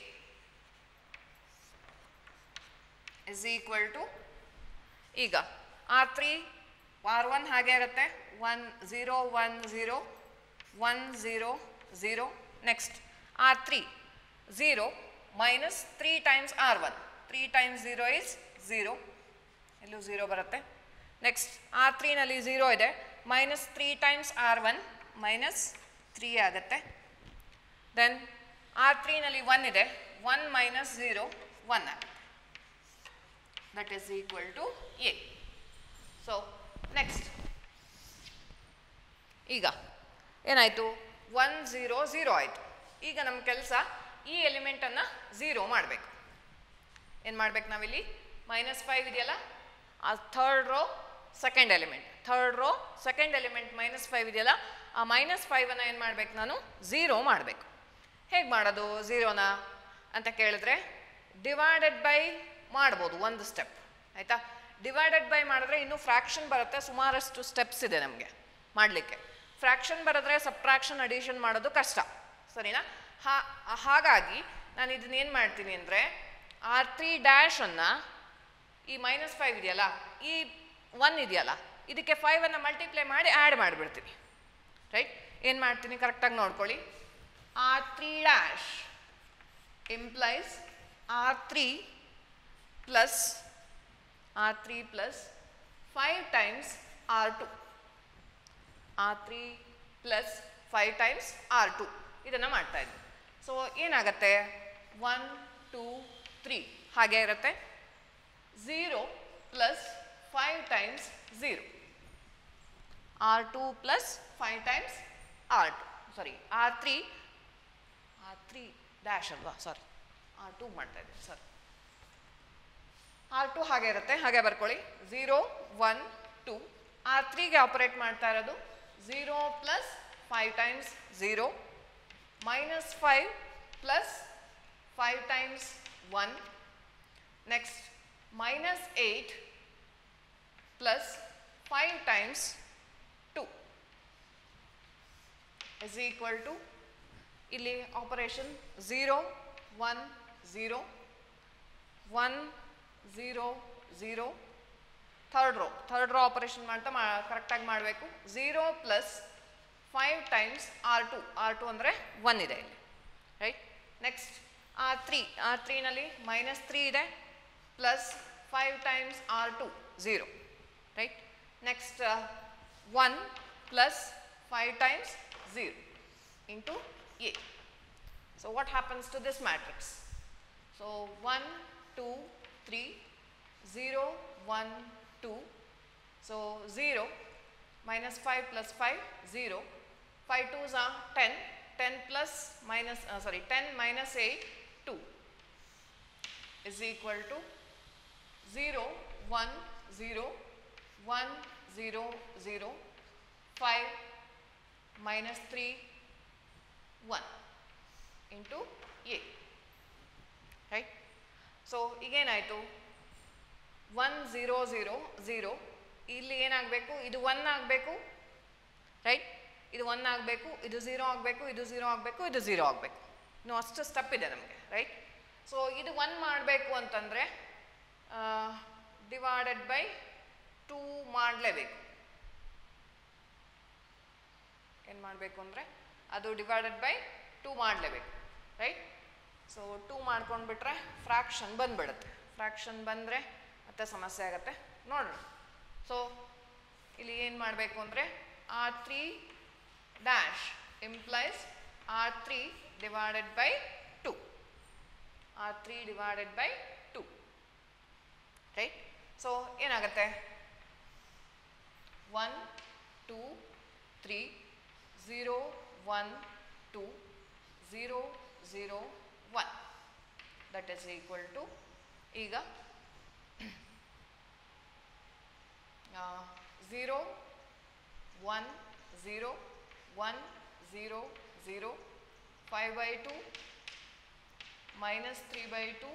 is equal to ಈಗ R three R one ಹಾಗೆ ಇರುತ್ತೆ one zero one zero one zero zero next R three zero minus three times R one three times zero is zero ಎಲ್ಲೂ zero ಬರುತ್ತೆ next R ತ್ರೀನಲ್ಲಿ zero ಇದೆ minus three times R one minus three ಆಗುತ್ತೆ then R ತ್ರೀನಲ್ಲಿ one ಇದೆ one minus zero one ಆಗುತ್ತೆ that is equal to A. So, next. ಈಗ ಏನಾಯಿತು ಒನ್ ಝೀರೋ ಝೀರೋ ಆಯಿತು ಈಗ ನಮ್ಮ ಕೆಲಸ ಈ ಎಲಿಮೆಂಟನ್ನು ಝೀರೋ ಮಾಡಬೇಕು ಏನು ಮಾಡ್ಬೇಕು ನಾವಿಲ್ಲಿ ಮೈನಸ್ ಫೈವ್ ಇದೆಯಲ್ಲ ಆ third row second element third row second element minus five ಇದೆಯಲ್ಲ ಆ ಮೈನಸ್ ಫೈವನ್ನು ಏನು ಮಾಡಬೇಕು ನಾನು ಝೀರೋ ಮಾಡಬೇಕು ಹೇಗೆ ಮಾಡೋದು ಝೀರೋನ ಅಂತ ಕೇಳಿದ್ರೆ ಡಿವೈಡೆಡ್ ಬೈ ಮಾಡ್ಬೋದು ಒಂದು ಸ್ಟೆಪ್ ಆಯಿತಾ ಡಿವೈಡೆಡ್ ಬೈ ಮಾಡಿದ್ರೆ ಇನ್ನೂ ಫ್ರ್ಯಾಕ್ಷನ್ ಬರುತ್ತೆ ಸುಮಾರಷ್ಟು ಸ್ಟೆಪ್ಸ್ ಇದೆ ನಮಗೆ ಮಾಡಲಿಕ್ಕೆ ಫ್ರ್ಯಾಕ್ಷನ್ ಬರೆದ್ರೆ ಸಬ್ಟ್ರಾಕ್ಷನ್ ಅಡಿಷನ್ ಮಾಡೋದು ಕಷ್ಟ ಸರಿನಾ ಹಾ ಹಾಗಾಗಿ ನಾನು ಇದನ್ನ ಏನು ಮಾಡ್ತೀನಿ ಅಂದರೆ ಆರ್ ತ್ರೀ ಡ್ಯಾಶನ್ನು ಈ ಮೈನಸ್ ಫೈವ್ ಇದೆಯಲ್ಲ ಈ ಒನ್ ಇದೆಯಲ್ಲ ಇದಕ್ಕೆ ಫೈವನ್ನು ಮಲ್ಟಿಪ್ಲೈ ಮಾಡಿ ಆ್ಯಡ್ ಮಾಡಿಬಿಡ್ತೀನಿ ರೈಟ್ ಏನು ಮಾಡ್ತೀನಿ ಕರೆಕ್ಟಾಗಿ ನೋಡ್ಕೊಳ್ಳಿ R three dash implies R three plus R three plus five times R two R three plus five times R two ಇದನ್ನು ಮಾಡ್ತಾ ಇದ್ವಿ ಸೊ ಏನಾಗತ್ತೆ ಒನ್ ಟೂ ತ್ರೀ ಹಾಗೆ ಇರುತ್ತೆ zero plus five times zero R two plus five times R two sorry R three R three dash ಅಲ್ವಾ sorry R two ಮಾಡ್ತಾ ಇದ್ದೀನಿ ಸಾರಿ R to ಹಾಗೆ ಇರುತ್ತೆ ಹಾಗೆ ಬರ್ಕೊಳ್ಳಿ ಝೀರೋ ಒನ್ ಟು ಆರ್ ತ್ರೀಗೆ ಆಪರೇಟ್ ಮಾಡ್ತಾ ಇರೋದು zero plus five times zero minus five plus five times one next minus eight plus five times two is equal to ಇಲ್ಲಿ operation zero one zero one zero zero third row third row operation ಮಾಡ್ತಾ ಮಾ ಕರೆಕ್ಟಾಗಿ ಮಾಡಬೇಕು zero plus five times R two R two ಅಂದರೆ one ಇದೆ ಇಲ್ಲಿ right next R three R ತ್ರೀನಲ್ಲಿ minus three ಇದೆ plus five times R two zero right next one plus five times zero into A so what happens to this matrix so one two three zero one two so zero minus 5 plus 5 0 5 2s are 10 ten plus minus sorry ten minus eight two is equal to 0, 1, 0, 1, 0, 0, 5, minus 3, 1 into A. Right? So ಈಗೇನಾಯಿತು one zero zero zero ಇಲ್ಲಿ ಏನಾಗಬೇಕು ಇದು one ಆಗಬೇಕು right ಇದು one ಆಗಬೇಕು ಇದು zero ಆಗಬೇಕು ಇದು ಝೀರೋ ಆಗಬೇಕು ಇದು ಝೀರೋ ಆಗಬೇಕು ಇನ್ನು ಅಷ್ಟು ಸ್ಟೆಪ್ ಇದೆ ನಮಗೆ ರೈಟ್ ಸೊ ಇದು ಒನ್ ಮಾಡಬೇಕು ಅಂತಂದರೆ ಡಿವೈಡೆಡ್ ಬೈ ಟೂ ಮಾಡಲೇಬೇಕು ಏನು ಮಾಡಬೇಕು ಅಂದರೆ ಅದು ಡಿವೈಡೆಡ್ ಬೈ ಟೂ ಮಾಡಲೇಬೇಕು ರೈಟ್ ಸೊ ಟೂ ಮಾಡ್ಕೊಂಡ್ಬಿಟ್ರೆ ಫ್ರ್ಯಾಕ್ಷನ್ ಬಂದ್ಬಿಡುತ್ತೆ ಫ್ರ್ಯಾಕ್ಷನ್ ಬಂದರೆ ಮತ್ತೆ ಸಮಸ್ಯೆ ಆಗುತ್ತೆ ನೋಡೋಣ ಸೊ ಇಲ್ಲಿ ಏನು ಮಾಡಬೇಕು ಅಂದರೆ R three dash implies R three divided by two R three divided by two right so ಏನಾಗುತ್ತೆ one two three zero one two zero zero one that is equal to ಈಗ zero one zero one zero zero five by two minus three by two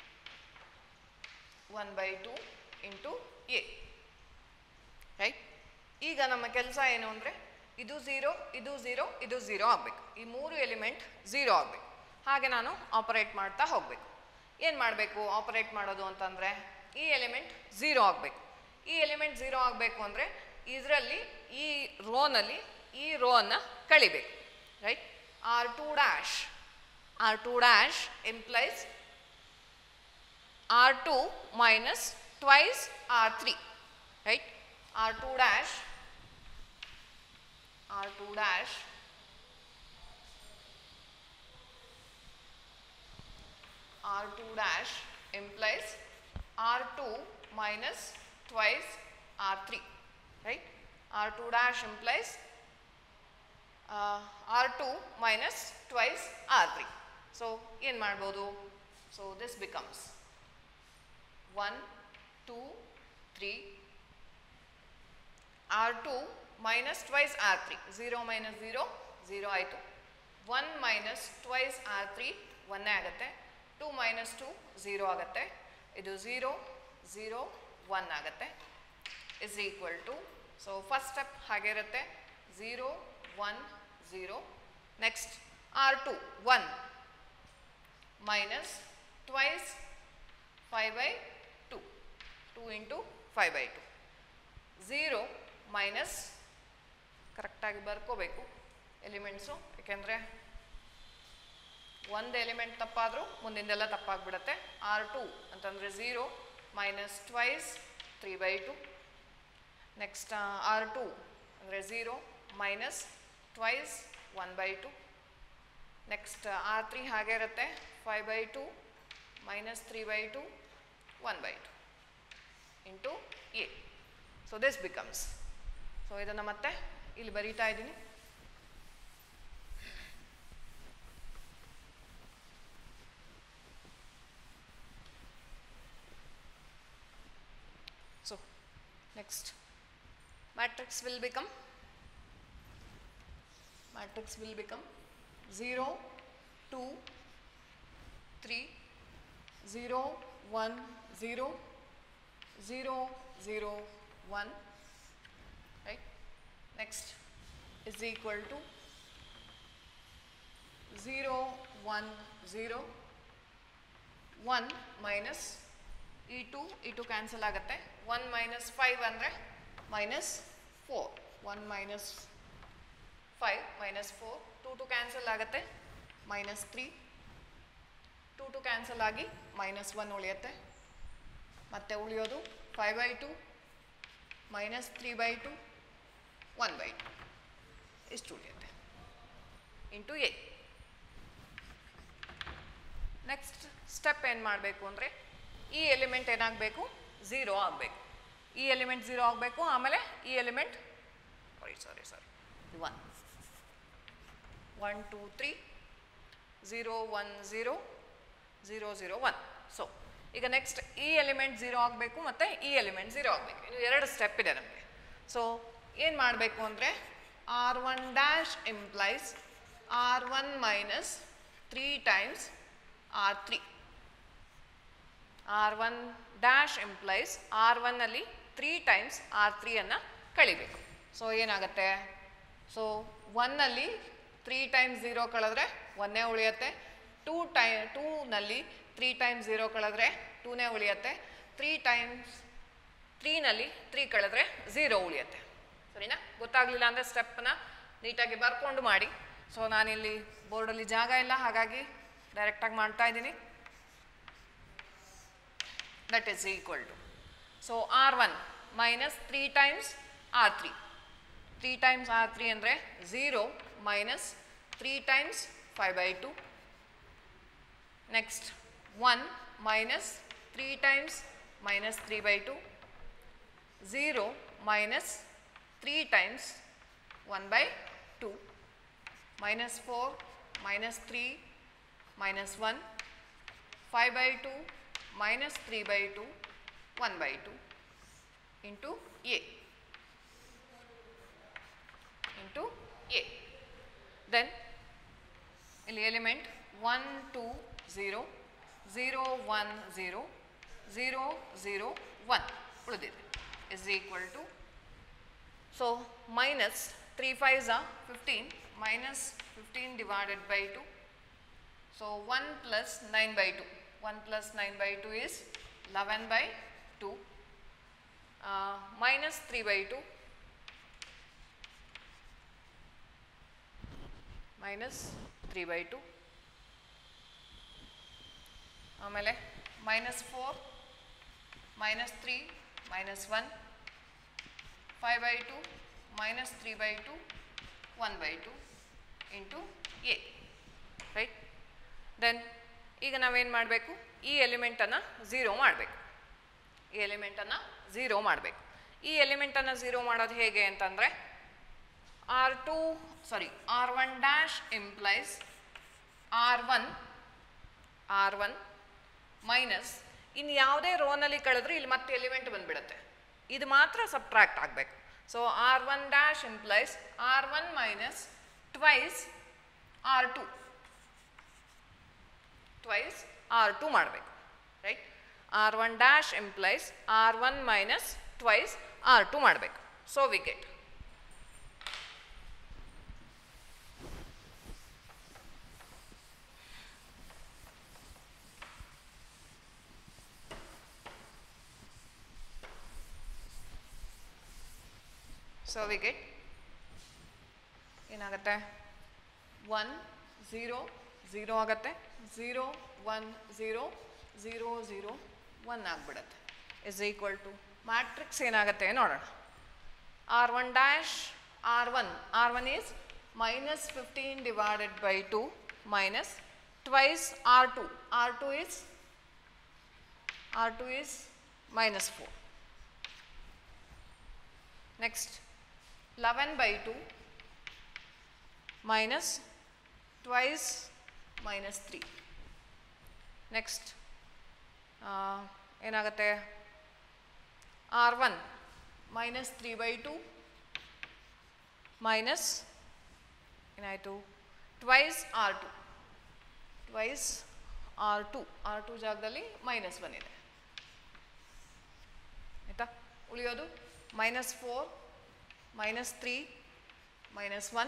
one by two into A right ಈಗ ನಮ್ಮ ಕೆಲಸ ಏನು ಅಂದರೆ ಇದು zero ಇದು zero ಇದು zero ಆಗಬೇಕು ಈ ಮೂರು ಎಲಿಮೆಂಟ್ ಝೀರೋ ಆಗಬೇಕು ಹಾಗೆ ನಾನು ಆಪರೇಟ್ ಮಾಡ್ತಾ ಹೋಗಬೇಕು ಏನು ಮಾಡಬೇಕು ಆಪರೇಟ್ ಮಾಡೋದು ಅಂತಂದರೆ ಈ ಎಲಿಮೆಂಟ್ ಝೀರೋ ಆಗಬೇಕು ಈ ಎಲಿಮೆಂಟ್ ಝೀರೋ ಆಗಬೇಕು ಅಂದರೆ ಇದರಲ್ಲಿ ಈ ರೋನಲ್ಲಿ ಈ ರೋವನ್ನು ಕಳಿಬೇಕು right R two dash R two dash implies R2 minus twice R3, right? R2 dash, R2 dash R2 dash implies R2 minus twice R3, right? R2 dash implies uh, R2 minus twice R3. So, ಏನು ಮಾಡ್ಬೋದು so this becomes one two three R two minus twice R three zero minus zero zero ಆಯಿತು one minus twice R three ಒನ್ನೇ ಆಗುತ್ತೆ two minus two zero ಆಗುತ್ತೆ ಇದು zero zero one ಆಗುತ್ತೆ is equal to so first step ಹಾಗೆ ಇರುತ್ತೆ zero one zero next R two one minus twice five by two two into five by two zero minus ಕರೆಕ್ಟಾಗಿ ಬರ್ಕೋಬೇಕು elements ಏಕೆಂದರೆ ಒಂದು element ತಪ್ಪಾದರೂ ಮುಂದಿಂದೆಲ್ಲ ತಪ್ಪಾಗ್ಬಿಡುತ್ತೆ ಆರ್ ಟು ಅಂತಂದರೆ zero minus twice three by two next R two ಅಂದರೆ zero minus twice one by two next R three ಹಾಗೆ ಇರುತ್ತೆ five by two minus three by two one by two into A so this becomes so ಇದನ್ನು ಮತ್ತೆ ಇಲ್ಲಿ ಬರೀತಾ ಇದ್ದೀನಿ so next matrix will become matrix will become 0 2 3 0 1 0 0 0 1 right next is equal to 0 1 0 1 minus ಈ two ಈ two cancel ಆಗುತ್ತೆ one minus five ಅಂದರೆ minus four one minus five minus four two two cancel ಆಗುತ್ತೆ minus three two two cancel ಆಗಿ minus one ಉಳಿಯುತ್ತೆ ಮತ್ತು ಉಳಿಯೋದು five by two minus three by two one by two ಇಷ್ಟು ಉಳಿಯುತ್ತೆ into A next step ಏನು ಮಾಡಬೇಕು ಅಂದರೆ ಈ ಎಲಿಮೆಂಟ್ ಏನಾಗಬೇಕು ಝೀರೋ ಆಗಬೇಕು ಈ ಎಲಿಮೆಂಟ್ ಝೀರೋ ಆಗಬೇಕು ಆಮೇಲೆ ಈ element sorry sorry sorry one one two three zero one zero zero zero one so ಈಗ ನೆಕ್ಸ್ಟ್ ಈ ಎಲಿಮೆಂಟ್ ಝೀರೋ ಆಗಬೇಕು ಮತ್ತು ಈ ಎಲಿಮೆಂಟ್ ಝೀರೋ ಆಗಬೇಕು ಇನ್ನು ಎರಡು ಸ್ಟೆಪ್ ಇದೆ ನಮಗೆ ಸೊ ಏನು ಮಾಡಬೇಕು ಅಂದರೆ R one dash implies R one minus three times R three R one dash implies R ಒನ್ನಲ್ಲಿ ತ್ರೀ ಟೈಮ್ಸ್ ಆರ್ ತ್ರೀಯನ್ನು ಕಳಿಬೇಕು ಸೊ ಏನಾಗುತ್ತೆ ಸೊ ಒನ್ನಲ್ಲಿ ತ್ರೀ ಟೈಮ್ಸ್ ಝೀರೋ ಕಳೆದ್ರೆ ಒನ್ನೇ ಉಳಿಯುತ್ತೆ ಟೂ ಟೈ ಟೂನಲ್ಲಿ ತ್ರೀ ಟೈಮ್ಸ್ ಝೀರೋ ಕಳೆದ್ರೆ ಟೂನೇ ಉಳಿಯುತ್ತೆ ತ್ರೀ ಟೈಮ್ಸ್ ತ್ರೀನಲ್ಲಿ ತ್ರೀ ಕಳೆದ್ರೆ ಝೀರೋ ಉಳಿಯುತ್ತೆ ಸರಿನಾ ಗೊತ್ತಾಗಲಿಲ್ಲ ಅಂದರೆ ಸ್ಟೆಪ್ಪನ್ನ ನೀಟಾಗಿ ಬರ್ಕೊಂಡು ಮಾಡಿ ಸೊ ನಾನಿಲ್ಲಿ ಬೋರ್ಡಲ್ಲಿ ಜಾಗ ಇಲ್ಲ ಹಾಗಾಗಿ ಡೈರೆಕ್ಟಾಗಿ ಮಾಡ್ತಾ ಇದ್ದೀನಿ that is equal to. So R1 minus 3 times R3. 3 times R3 ಅಂದರೆ 0 minus 3 times 5 by 2. Next 1 minus 3 times minus 3 by 2. 0 minus 3 times 1 by 2. Minus 4 minus 3 minus 1 5 by 2 minus 3 by 2 1 by 2 into a into a then ಇಲ್ಲಿ element one two zero zero one zero zero zero one ಉಳಿದಿದೆ is equal to so minus three five ಝಾ fifteen minus fifteen divided by two So 1 plus 9 by 2. 1 plus 9 by 2 is 11 by 2 uh, minus 3 by 2 minus 3 by 2 ಆಮೇಲೆ minus four minus three minus one five by two minus three by two one by two into A right then ಈಗ ನಾವೇನು ಮಾಡಬೇಕು ಈ ಎಲಿಮೆಂಟನ್ನು zero ಮಾಡಬೇಕು ಈ ಎಲಿಮೆಂಟನ್ನು zero ಮಾಡಬೇಕು ಈ ಎಲಿಮೆಂಟನ್ನು ಝೀರೋ ಮಾಡೋದು ಹೇಗೆ ಅಂತಂದರೆ R two sorry R one dash implies R one R one minus ಇನ್ನು ಯಾವುದೇ ರೋನಲ್ಲಿ ಕಳೆದ್ರೆ ಇಲ್ಲಿ ಮತ್ತೆ ಎಲಿಮೆಂಟ್ ಬಂದ್ಬಿಡುತ್ತೆ ಇದು ಮಾತ್ರ ಸಬ್ಟ್ರಾಕ್ಟ್ ಆಗಬೇಕು so R one dash implies R one minus twice R two twice R two ಮಾಡಬೇಕು right R one dash implies R one minus twice R two ಮಾಡಬೇಕು so we get so we get ಏನಾಗುತ್ತೆ one zero zero ಆಗುತ್ತೆ zero one zero zero zero one ಆಗಿಬಿಡುತ್ತೆ is equal to matrix ಏನಾಗುತ್ತೆ ನೋಡೋಣ R one dash R one R one is minus fifteen divided by two minus twice R two R two is R two is minus four next eleven by two minus twice minus three next ಏನಾಗುತ್ತೆ R one minus three by two minus ಏನಾಯಿತು twice R two twice R two R two ಜಾಗದಲ್ಲಿ minus ಬಂದಿದೆ ಆಯಿತಾ ಉಳಿಯೋದು minus four minus three minus one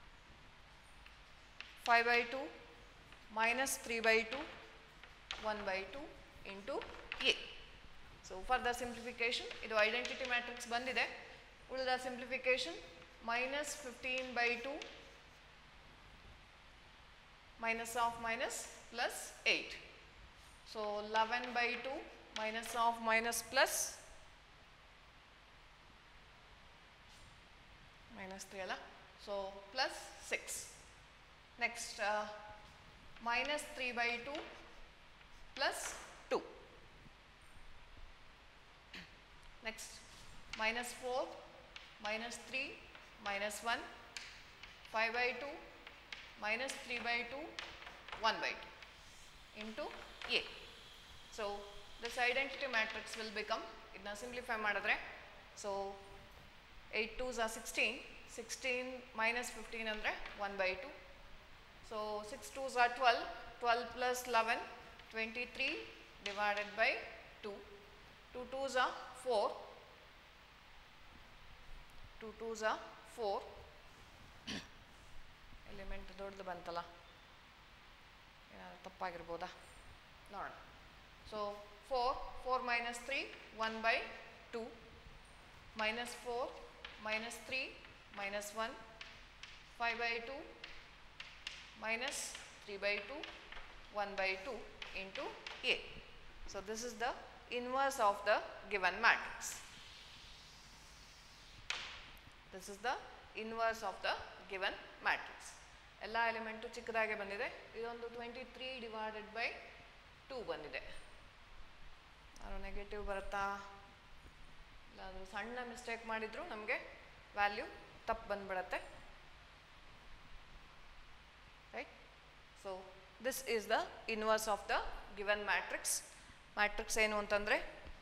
five by two minus three by two one by two into A so for the simplification ಇದು identity matrix ಬಂದಿದೆ ಉಳಿದ simplification minus fifteen by two minus of minus plus 8. So 11 by 2 minus of minus plus minus 3 ಅಲ್ಲ so plus 6. Next uh, minus 3 by 2 plus 2. Next minus 4 minus 3 minus 1 5 by 2 minus 3 by 2, 1 by 2 into A. So, this identity matrix will become, ಇದನ್ನ simplify ಮಾಡಿದ್ರೆ, so 8 2s are 16, 16 minus 15 ಅಂದರೆ 1 by 2. So 6 2s are 12, 12 plus 11, 23 divided by 2. 2 2s are 4, 2 2s are 4. Element ದೊಡ್ಡದು ಬಂತಲ್ಲ ಏನಾದ್ರು ತಪ್ಪಾಗಿರ್ಬೋದಾ ನೋಡೋಣ so four four minus three one by two minus four minus 3 minus 1 5 by 2 minus 3 by 2 1 by 2 into A. So, this is the inverse of the given matrix. This is the inverse of the given matrix. ಎಲ್ಲ element ಚಿಕ್ಕದಾಗೆ ಬಂದಿದೆ ಇದೊಂದು twenty three divided by two ಬಂದಿದೆ ಅದು negative ಬರುತ್ತಾ ಇಲ್ಲಾದರೂ ಸಣ್ಣ mistake ಮಾಡಿದ್ರು ನಮಗೆ ವ್ಯಾಲ್ಯೂ ತಪ್ಪು ಬಂದ್ಬಿಡತ್ತೆ right so this is the inverse of the given matrix matrix ಏನು ಅಂತಂದರೆ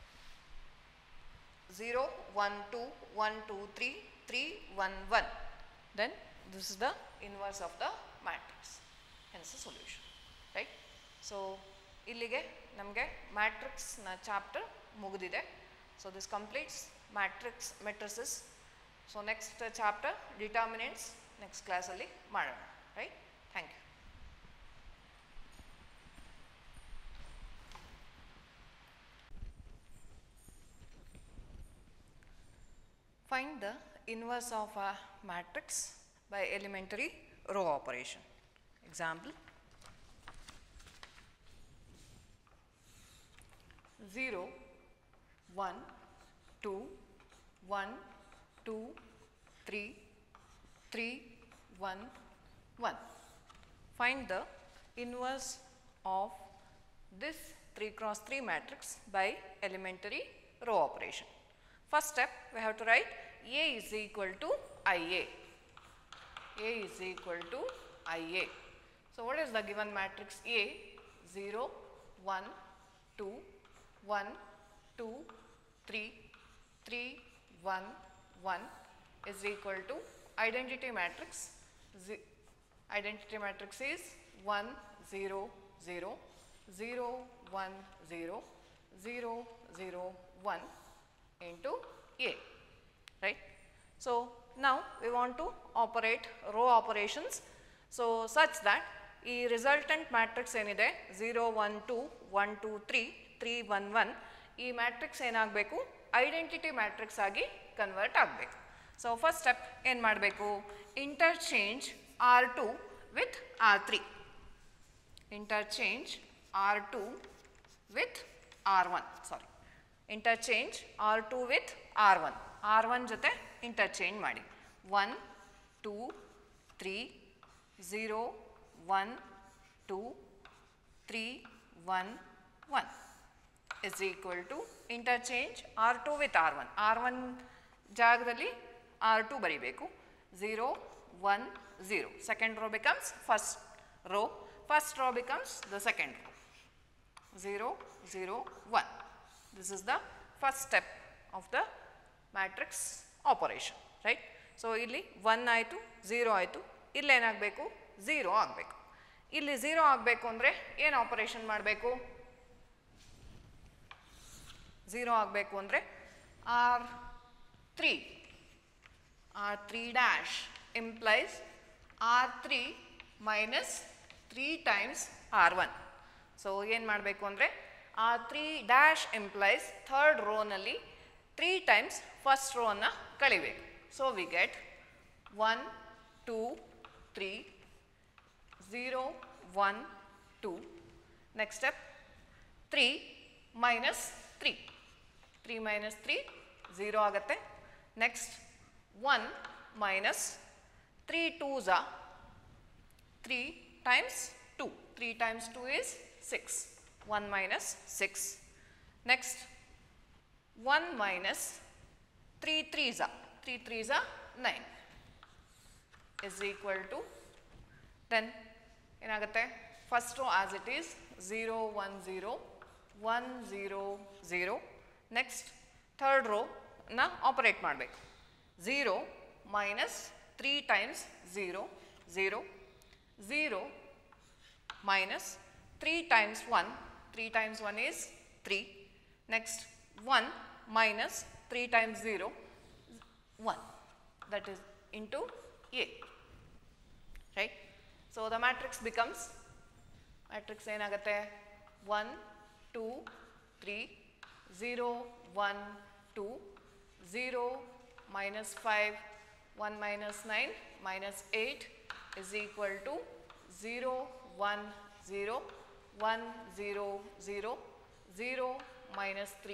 zero one two one two three three one one then this is the inverse of the matrix hence solution right so ಇಲ್ಲಿಗೆ ನಮಗೆ ಮ್ಯಾಟ್ರಿಕ್ಸ್ನ chapter ಮುಗಿದಿದೆ so this completes matrix matrices so next chapter determinants next ಕ್ಲಾಸಲ್ಲಿ ಮಾಡೋಣ right thank you Find the inverse of a matrix by elementary row operation. Example 0, 1, 2, 1, 2, 3, 3, 1, 1. Find the inverse of this 3 cross 3 matrix by elementary row operation. First step we have to write A is equal to IA. A is equal to IA. So, what is the given matrix A? 0, 1, 2, 1, 2, 3, 3, 1, 1 is equal to identity matrix. Z identity matrix is 1, 0, 0, 0, 1, 0, 0, 0, 1 into A, right. So, now we want to operate row operations. So, such that ಈ resultant matrix ಏನಿದೆ zero one two one two three three one one ಈ matrix ಏನಾಗಬೇಕು identity matrix ಆಗಿ convert ಆಗಬೇಕು so first step ಏನು ಮಾಡಬೇಕು interchange R two with R three interchange R two with R one sorry interchange R two with R one R one ಜೊತೆ interchange ಮಾಡಿ one two three zero one two three one one is equal to interchange R two with R one R one ಜಾಗದಲ್ಲಿ R two ಬರೀಬೇಕು zero one zero second row becomes first row first row becomes the second row 0, 0, 1. This is the first step of the matrix operation, right? So ಇಲ್ಲಿ one ಆಯಿತು zero ಆಯಿತು ಇಲ್ಲೇನಾಗಬೇಕು zero ಆಗಬೇಕು ಇಲ್ಲಿ zero ಆಗಬೇಕು ಅಂದರೆ ಏನು ಆಪರೇಷನ್ ಮಾಡಬೇಕು ಝೀರೋ ಆಗಬೇಕು ಅಂದರೆ R three R three dash implies R three minus three times R one so ಏನು ಮಾಡಬೇಕು ಅಂದರೆ R three dash implies third ರೋನಲ್ಲಿ ತ್ರೀ ಟೈಮ್ಸ್ ಫಸ್ಟ್ ರೋವನ್ನು ಕಳಿಬೇಕು so we get one two three zero one two next step three minus three three minus three zero ಆಗುತ್ತೆ next one minus three ಟೂಝಾ three times two three times two is six one minus six next one minus three ತ್ರೀಝಾ three ತ್ರೀಝಾ nine is equal to then ಏನಾಗುತ್ತೆ first as it is zero one zero one zero zero next third ರೋನ operate ಮಾಡಬೇಕು zero minus three times zero zero zero minus 3 times 1, 3 times 1 is 3. Next 1 minus 3 times 0, 1. That is into A. Right? So the matrix becomes, matrix ಏನಾಗುತ್ತೆ 1, 2, 3, 0, 1, 2, 0, minus 5, 1 minus 9, minus 8 is equal to 0, 1, 0, 1, 0, 0, 0, minus 3,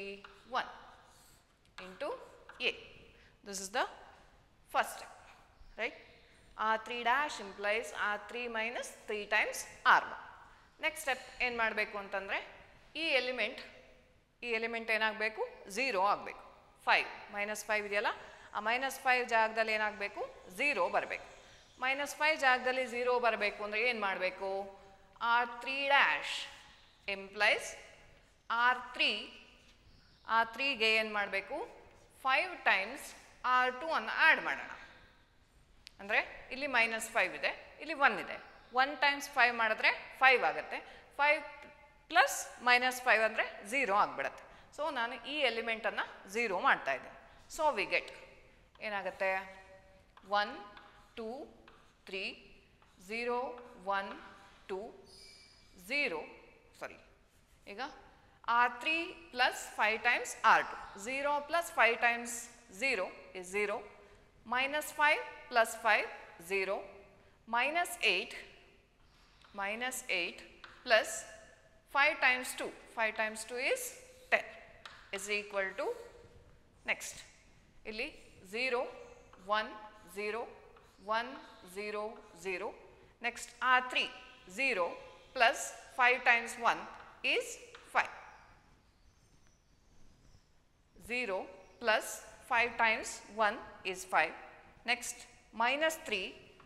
1 into A. This is the first step, right? R3 dash implies R3 minus 3 times R1. Next step ಏನು ಮಾಡಬೇಕು ಅಂತಂದರೆ ಈ element ಈ element ಏನಾಗಬೇಕು zero ಆಗಬೇಕು five minus five ಇದೆಯಲ್ಲ ಆ ಮೈನಸ್ ಫೈವ್ ಜಾಗದಲ್ಲಿ ಏನಾಗಬೇಕು ಝೀರೋ ಬರಬೇಕು ಮೈನಸ್ ಫೈವ್ ಜಾಗದಲ್ಲಿ ಝೀರೋ ಬರಬೇಕು ಅಂದರೆ ಏನು ಮಾಡಬೇಕು R three dash implies R three R ತ್ರೀಗೆ ಏನು ಮಾಡಬೇಕು ಫೈವ್ ಟೈಮ್ಸ್ ಆರ್ ಟು ಅನ್ನು ಆ್ಯಡ್ ಮಾಡೋಣ ಅಂದರೆ ಇಲ್ಲಿ ಮೈನಸ್ ಫೈವ್ ಇದೆ ಇಲ್ಲಿ ಒನ್ ಇದೆ ಒನ್ ಟೈಮ್ಸ್ ಫೈವ್ ಮಾಡಿದ್ರೆ ಫೈವ್ ಆಗುತ್ತೆ ಫೈವ್ ಪ್ಲಸ್ ಮೈನಸ್ ಫೈವ್ ಅಂದರೆ ಝೀರೋ ಆಗಿಬಿಡುತ್ತೆ ಸೊ ನಾನು ಈ ಎಲಿಮೆಂಟನ್ನು ಝೀರೋ ಮಾಡ್ತಾ ಇದ್ದೆ ಸೊ ವಿ ಗೆಟ್ ಏನಾಗುತ್ತೆ one two three zero one two zero sorry ಈಗ R three plus five times R two zero plus five times zero is zero minus 5 plus 5 0 minus 8 minus 8 plus 5 times 2 5 times 2 is 10 is equal to next ಇಲ್ಲಿ 0 1 0 1 0 0 next R3 0 plus 5 times 1 is 5 0 plus 5 times 1 is 5. Next, minus 3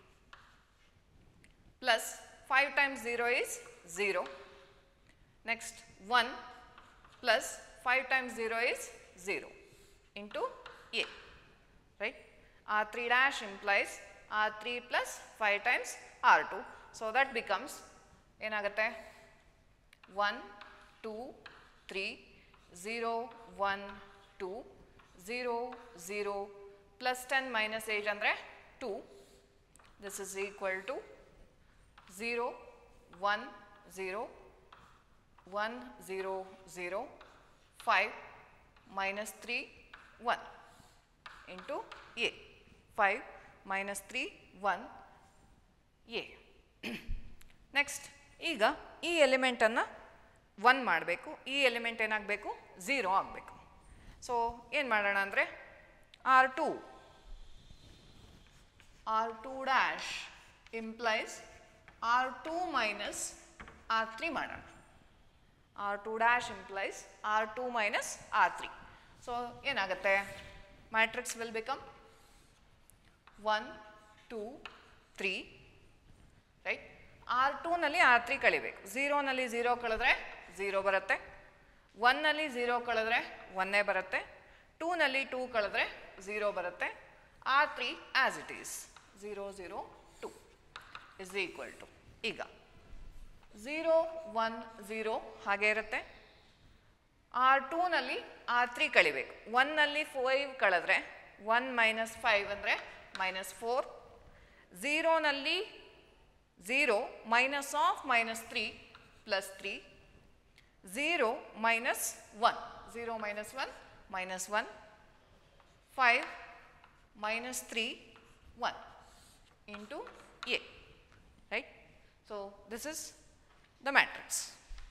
plus 5 times 0 is 0. Next, 1 plus 5 times 0 is 0 into A. Right? R3 dash implies R3 plus 5 times R2. So that becomes ಏನಾಗುತ್ತೆ one two three zero one two zero zero plus ten minus eight ಅಂದರೆ two this is equal to zero one zero one zero zero five minus three one into A five minus three one A next ಈಗ ಈ ಎಲಿಮೆಂಟನ್ನು one ಮಾಡಬೇಕು ಈ element ಏನಾಗಬೇಕು zero ಆಗಬೇಕು so ಏನು ಮಾಡೋಣ ಅಂದರೆ R two R two dash implies R two minus R three ಮಾಡೋಣ R two dash implies R two minus R three so ಏನಾಗುತ್ತೆ matrix will become one two three right R ಟೂನಲ್ಲಿ R three ಕಳಿಬೇಕು ಝೀರೋನಲ್ಲಿ zero ಕಳೆದ್ರೆ zero ಬರುತ್ತೆ ಒನ್ನಲ್ಲಿ zero ಕಳೆದ್ರೆ ಒನ್ನೇ ಬರುತ್ತೆ ಟೂನಲ್ಲಿ ಟೂ ಕಳೆದ್ರೆ ಝೀರೋ ಬರುತ್ತೆ R three as it is zero zero two is equal to ಈಗ ಝೀರೋ ಒನ್ ಝೀರೋ ಹಾಗೆ ಇರುತ್ತೆ ಆರ್ ಟೂನಲ್ಲಿ ಆರ್ ತ್ರೀ ಕಳಿಬೇಕು ಒನ್ನಲ್ಲಿ ಫೈವ್ ಕಳೆದ್ರೆ ಒನ್ ಮೈನಸ್ ಫೈವ್ ಅಂದರೆ ಮೈನಸ್ ಫೋರ್ ಝೀರೋನಲ್ಲಿ zero minus of minus three plus three zero minus one zero minus one minus one five minus three one into A right so this is the matrix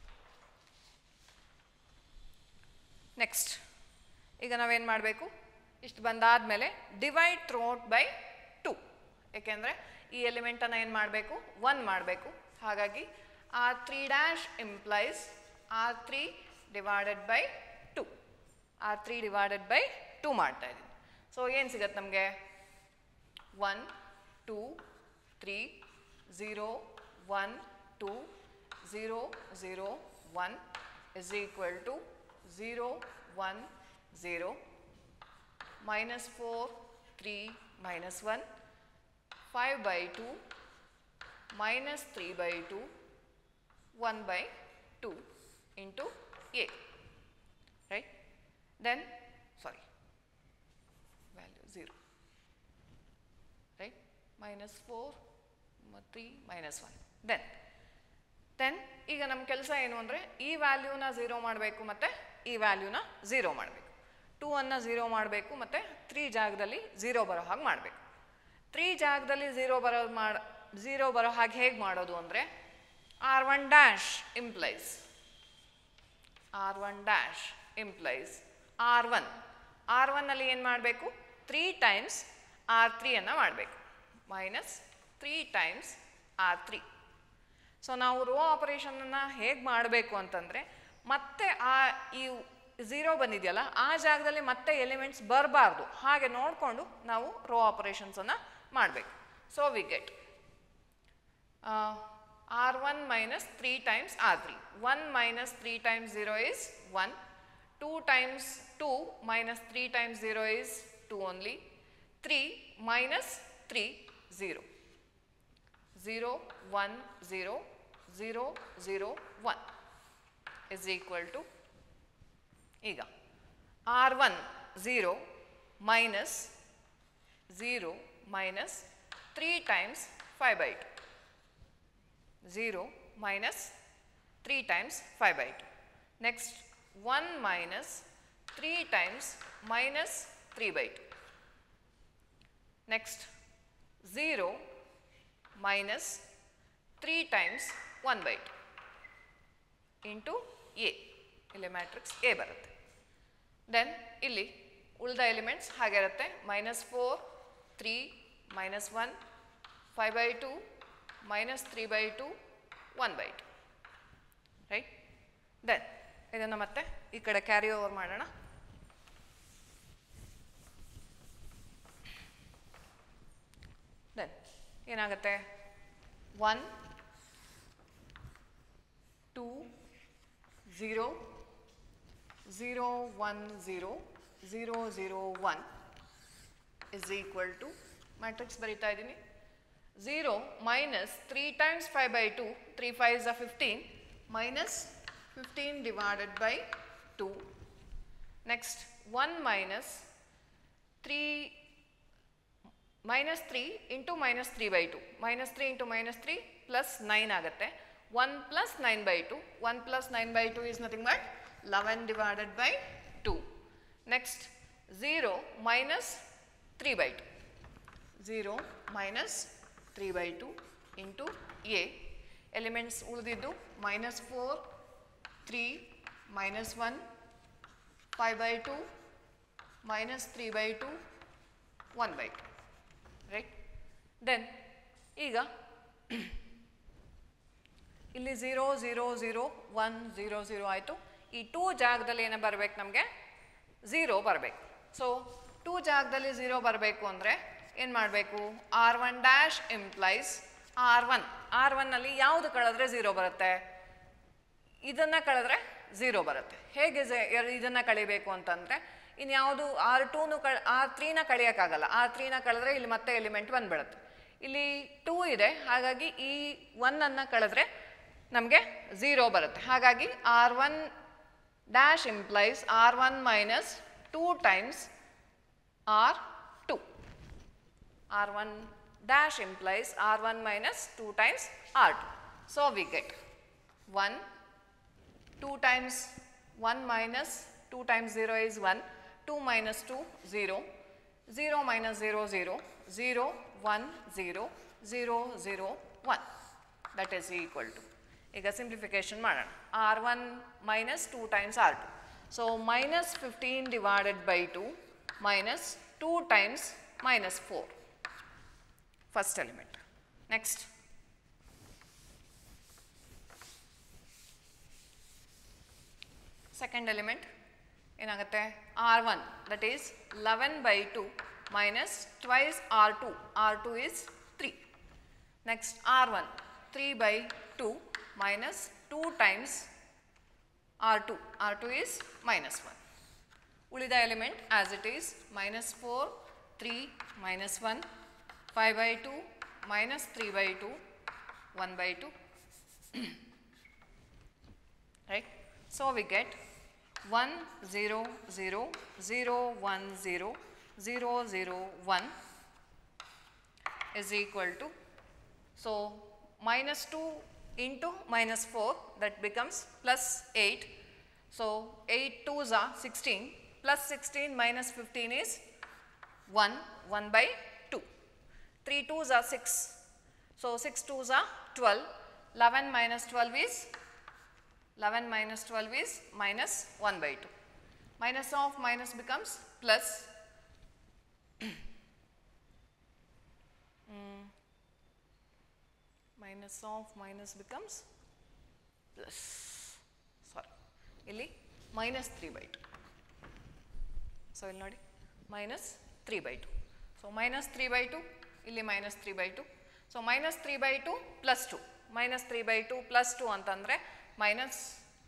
next ಈಗ ನಾವೇನು ಮಾಡಬೇಕು ಇಷ್ಟು ಬಂದಾದಮೇಲೆ divide throughout by two ಏಕೆಂದರೆ ಈ ಎಲಿಮೆಂಟನ್ನು ಏನು ಮಾಡಬೇಕು ಒನ್ ಮಾಡಬೇಕು ಹಾಗಾಗಿ R three dash implies R three divided by two R three divided by two ಮಾಡ್ತಾ ಇದ್ದೀನಿ ಸೊ ಏನು ಸಿಗತ್ತೆ ನಮಗೆ one two three zero one two zero zero one is equal to zero one zero minus 4, 3, minus 1, 5 by 2, minus 3 by 2, 1 by 2 into A, right? Then, sorry, value 0, right? Minus 4, ಮ- 3, minus 1. Then, then ಈಗ ನಮ್ಮ ಕೆಲಸ ಏನು ಅಂದರೆ ಈ ವ್ಯಾಲ್ಯೂನ zero ಮಾಡಬೇಕು ಮತ್ತು ಈ ವ್ಯಾಲ್ಯೂನ ಝೀರೋ ಮಾಡಬೇಕು ಟೂ ಅನ್ನು ಝೀರೋ ಮಾಡಬೇಕು ಮತ್ತು ತ್ರೀ ಜಾಗದಲ್ಲಿ ಝೀರೋ ಬರೋ ಹಾಗೆ ಮಾಡಬೇಕು ತ್ರೀ ಜಾಗದಲ್ಲಿ ಝೀರೋ ಬರೋ ಮಾಡ ಝೀರೋ ಬರೋ ಹಾಗೆ ಹೇಗೆ ಮಾಡೋದು ಅಂದರೆ R one dash implies R one dash implies R one R ಒನ್ನಲ್ಲಿ ಏನು ಮಾಡಬೇಕು ತ್ರೀ ಟೈಮ್ಸ್ ಆರ್ ತ್ರೀಯನ್ನು ಮಾಡಬೇಕು minus three times R three so ನಾವು ರೋ ಆಪರೇಷನನ್ನು ಹೇಗೆ ಮಾಡಬೇಕು ಅಂತಂದರೆ ಮತ್ತೆ ಆ ಈ ಝೀರೋ ಬಂದಿದೆಯಲ್ಲ ಆ ಜಾಗದಲ್ಲಿ ಮತ್ತೆ ಎಲಿಮೆಂಟ್ಸ್ ಬರಬಾರ್ದು ಹಾಗೆ ನೋಡಿಕೊಂಡು ನಾವು ರೋ ಆಪರೇಷನ್ಸನ್ನು ಮಾಡಬೇಕು so we get R one minus three times R three one minus three times zero is one two times two minus three times zero is two only three minus three zero zero one zero zero zero one is equal to ಈಗ R one zero minus zero minus three times five by two zero minus three times five by two next one minus three times minus three by two next zero minus three times one by two into A ಇಲ್ಲಿ matrix A ಬರುತ್ತೆ then ಇಲ್ಲಿ ಉಳಿದ elements ಹಾಗಿರುತ್ತೆ minus four three minus one five by two minus three by two one by two right then ಇದನ್ನು ಮತ್ತೆ ಈ ಕಡೆ carry over ಮಾಡೋಣ ದೆನ್ ಏನಾಗುತ್ತೆ one two zero zero one zero zero zero one is equal to matrix ಬರಿತಾ ಇದ್ದೀನಿ zero minus three times five by two three five ಝ fifteen minus fifteen divided by two next one minus three minus three into minus three by two minus three into minus three plus nine ಆಗುತ್ತೆ one plus nine by two one plus nine by two is nothing but eleven divided by two next zero minus three by two zero minus three by two into A elements ಉಳಿದಿದ್ದು minus four three minus one five by two minus three by two one by two right then ಈಗ ಇಲ್ಲಿ zero zero zero one zero zero ಆಯಿತು ಈ two ಜಾಗದಲ್ಲಿ ಏನು ಬರಬೇಕು ನಮಗೆ zero ಬರಬೇಕು ಸೊ ಟೂ ಜಾಗದಲ್ಲಿ ಝೀರೋ ಬರಬೇಕು ಅಂದರೆ ಏನು ಮಾಡಬೇಕು R one dash implies R one R ಒನ್ನಲ್ಲಿ ಯಾವುದು ಕಳೆದ್ರೆ ಝೀರೋ ಬರುತ್ತೆ ಇದನ್ನು ಕಳೆದ್ರೆ ಝೀರೋ ಬರುತ್ತೆ ಹೇಗೆ ಇದನ್ನು ಕಳಿಬೇಕು ಅಂತಂದರೆ ಇನ್ಯಾವುದು ಆರ್ ಟೂನು ಕಳ್ ಆರ್ ತ್ರೀನ ಕಳಿಯೋಕ್ಕಾಗಲ್ಲ ಆರ್ ತ್ರೀನ ಕಳೆದ್ರೆ ಇಲ್ಲಿ ಮತ್ತೆ ಎಲಿಮೆಂಟ್ ಬಂದ್ಬಿಡುತ್ತೆ ಇಲ್ಲಿ ಟೂ ಇದೆ ಹಾಗಾಗಿ ಈ ಒನ್ನನ್ನು ಕಳೆದ್ರೆ ನಮಗೆ ಝೀರೋ ಬರುತ್ತೆ ಹಾಗಾಗಿ R one dash implies R one minus two times R two R one dash implies R one minus two times R two so we get one 2 times 1 minus 2 times 0 is 1, 2 minus 2, 0, 0 minus 0, 0, 0, 1, 0, 0, 0, 1. That is equal to. ಈಗ simplification ಮಾಡೋಣ R one minus two times R two so minus fifteen divided by two minus two times minus four first element next second element ಏನಾಗುತ್ತೆ R one that is eleven by two minus twice R two R two is three next R one three by two minus two times R two R two is minus one ಉಳಿದ element as it is minus four three minus one five by two minus three by two one by two right? So we get 1 0 0 0 1 0 0 0 1 is equal to so minus 2 into minus 4 that becomes plus 8. So 8 2s are 16 plus 16 minus 15 is 1 1 by 2. 3 2s are 6. So 6 2s are 12. 11 minus 12 is 11 minus 12 is minus 1 by 2. Minus of minus becomes plus. Mm. Minus of minus becomes plus. Sorry. ಇಲ್ಲಿ minus three by two so ಇಲ್ಲಿ ನೋಡಿ minus three by two so minus three by two ಇಲ್ಲಿ minus three by two so minus three by two plus two minus three by two plus two ಅಂತಂದರೆ minus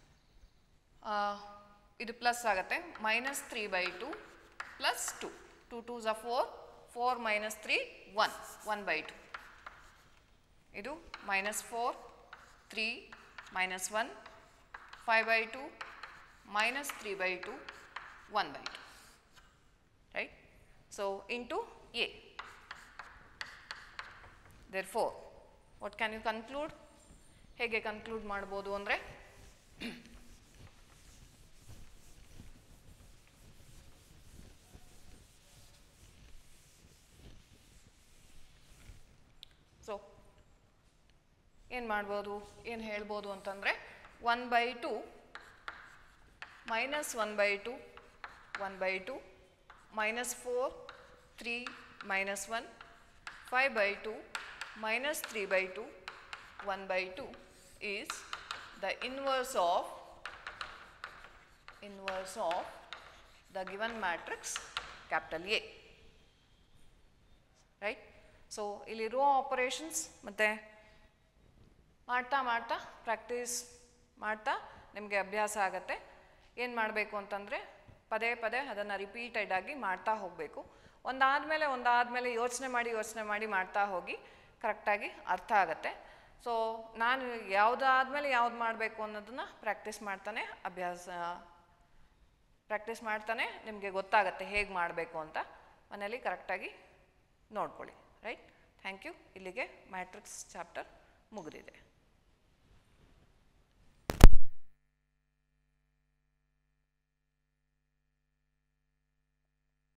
ಇದು plus ಆಗುತ್ತೆ minus three by two plus two two two ಝ four four minus three one one by two ಇದು minus four three minus one five by two minus three by two one by two right so into a therefore what can you conclude ಹೇಗೆ conclude ಮಾಡ್ಬೋದು ಅಂದರೆ so ಏನು ಮಾಡ್ಬೋದು ಏನು ಹೇಳ್ಬೋದು ಅಂತಂದರೆ one by two minus one by two one by two minus four three minus one five by two minus three by two one by two is the inverse of inverse of the given matrix capital A right so ಇಲ್ಲಿ row operations ಮತ್ತು ಮಾಡ್ತಾ ಮಾಡ್ತಾ practice ಮಾಡ್ತಾ ನಿಮಗೆ ಅಭ್ಯಾಸ ಆಗತ್ತೆ ಏನು ಮಾಡಬೇಕು ಅಂತಂದರೆ ಪದೇ ಪದೇ ಅದನ್ನು ರಿಪೀಟೆಡ್ ಆಗಿ ಮಾಡ್ತಾ ಹೋಗಬೇಕು ಒಂದಾದಮೇಲೆ ಒಂದಾದಮೇಲೆ ಯೋಚನೆ ಮಾಡಿ ಯೋಚನೆ ಮಾಡಿ ಮಾಡ್ತಾ ಹೋಗಿ ಕರೆಕ್ಟಾಗಿ ಅರ್ಥ ಆಗತ್ತೆ ಸೊ ನಾನು ಯಾವುದಾದ್ಮೇಲೆ ಯಾವ್ದು ಮಾಡಬೇಕು ಅನ್ನೋದನ್ನು ಪ್ರಾಕ್ಟೀಸ್ ಮಾಡ್ತಾನೆ ಅಭ್ಯಾಸ ಪ್ರಾಕ್ಟೀಸ್ ಮಾಡ್ತಾನೆ ನಿಮಗೆ ಗೊತ್ತಾಗತ್ತೆ ಹೇಗೆ ಮಾಡಬೇಕು ಅಂತ ಮನೇಲಿ ಕರೆಕ್ಟಾಗಿ ನೋಡ್ಕೊಳ್ಳಿ ರೈಟ್ ಥ್ಯಾಂಕ್ ಯು ಇಲ್ಲಿಗೆ ಮ್ಯಾಟ್ರಿಕ್ಸ್ ಚಾಪ್ಟರ್ ಮುಗಿದಿದೆ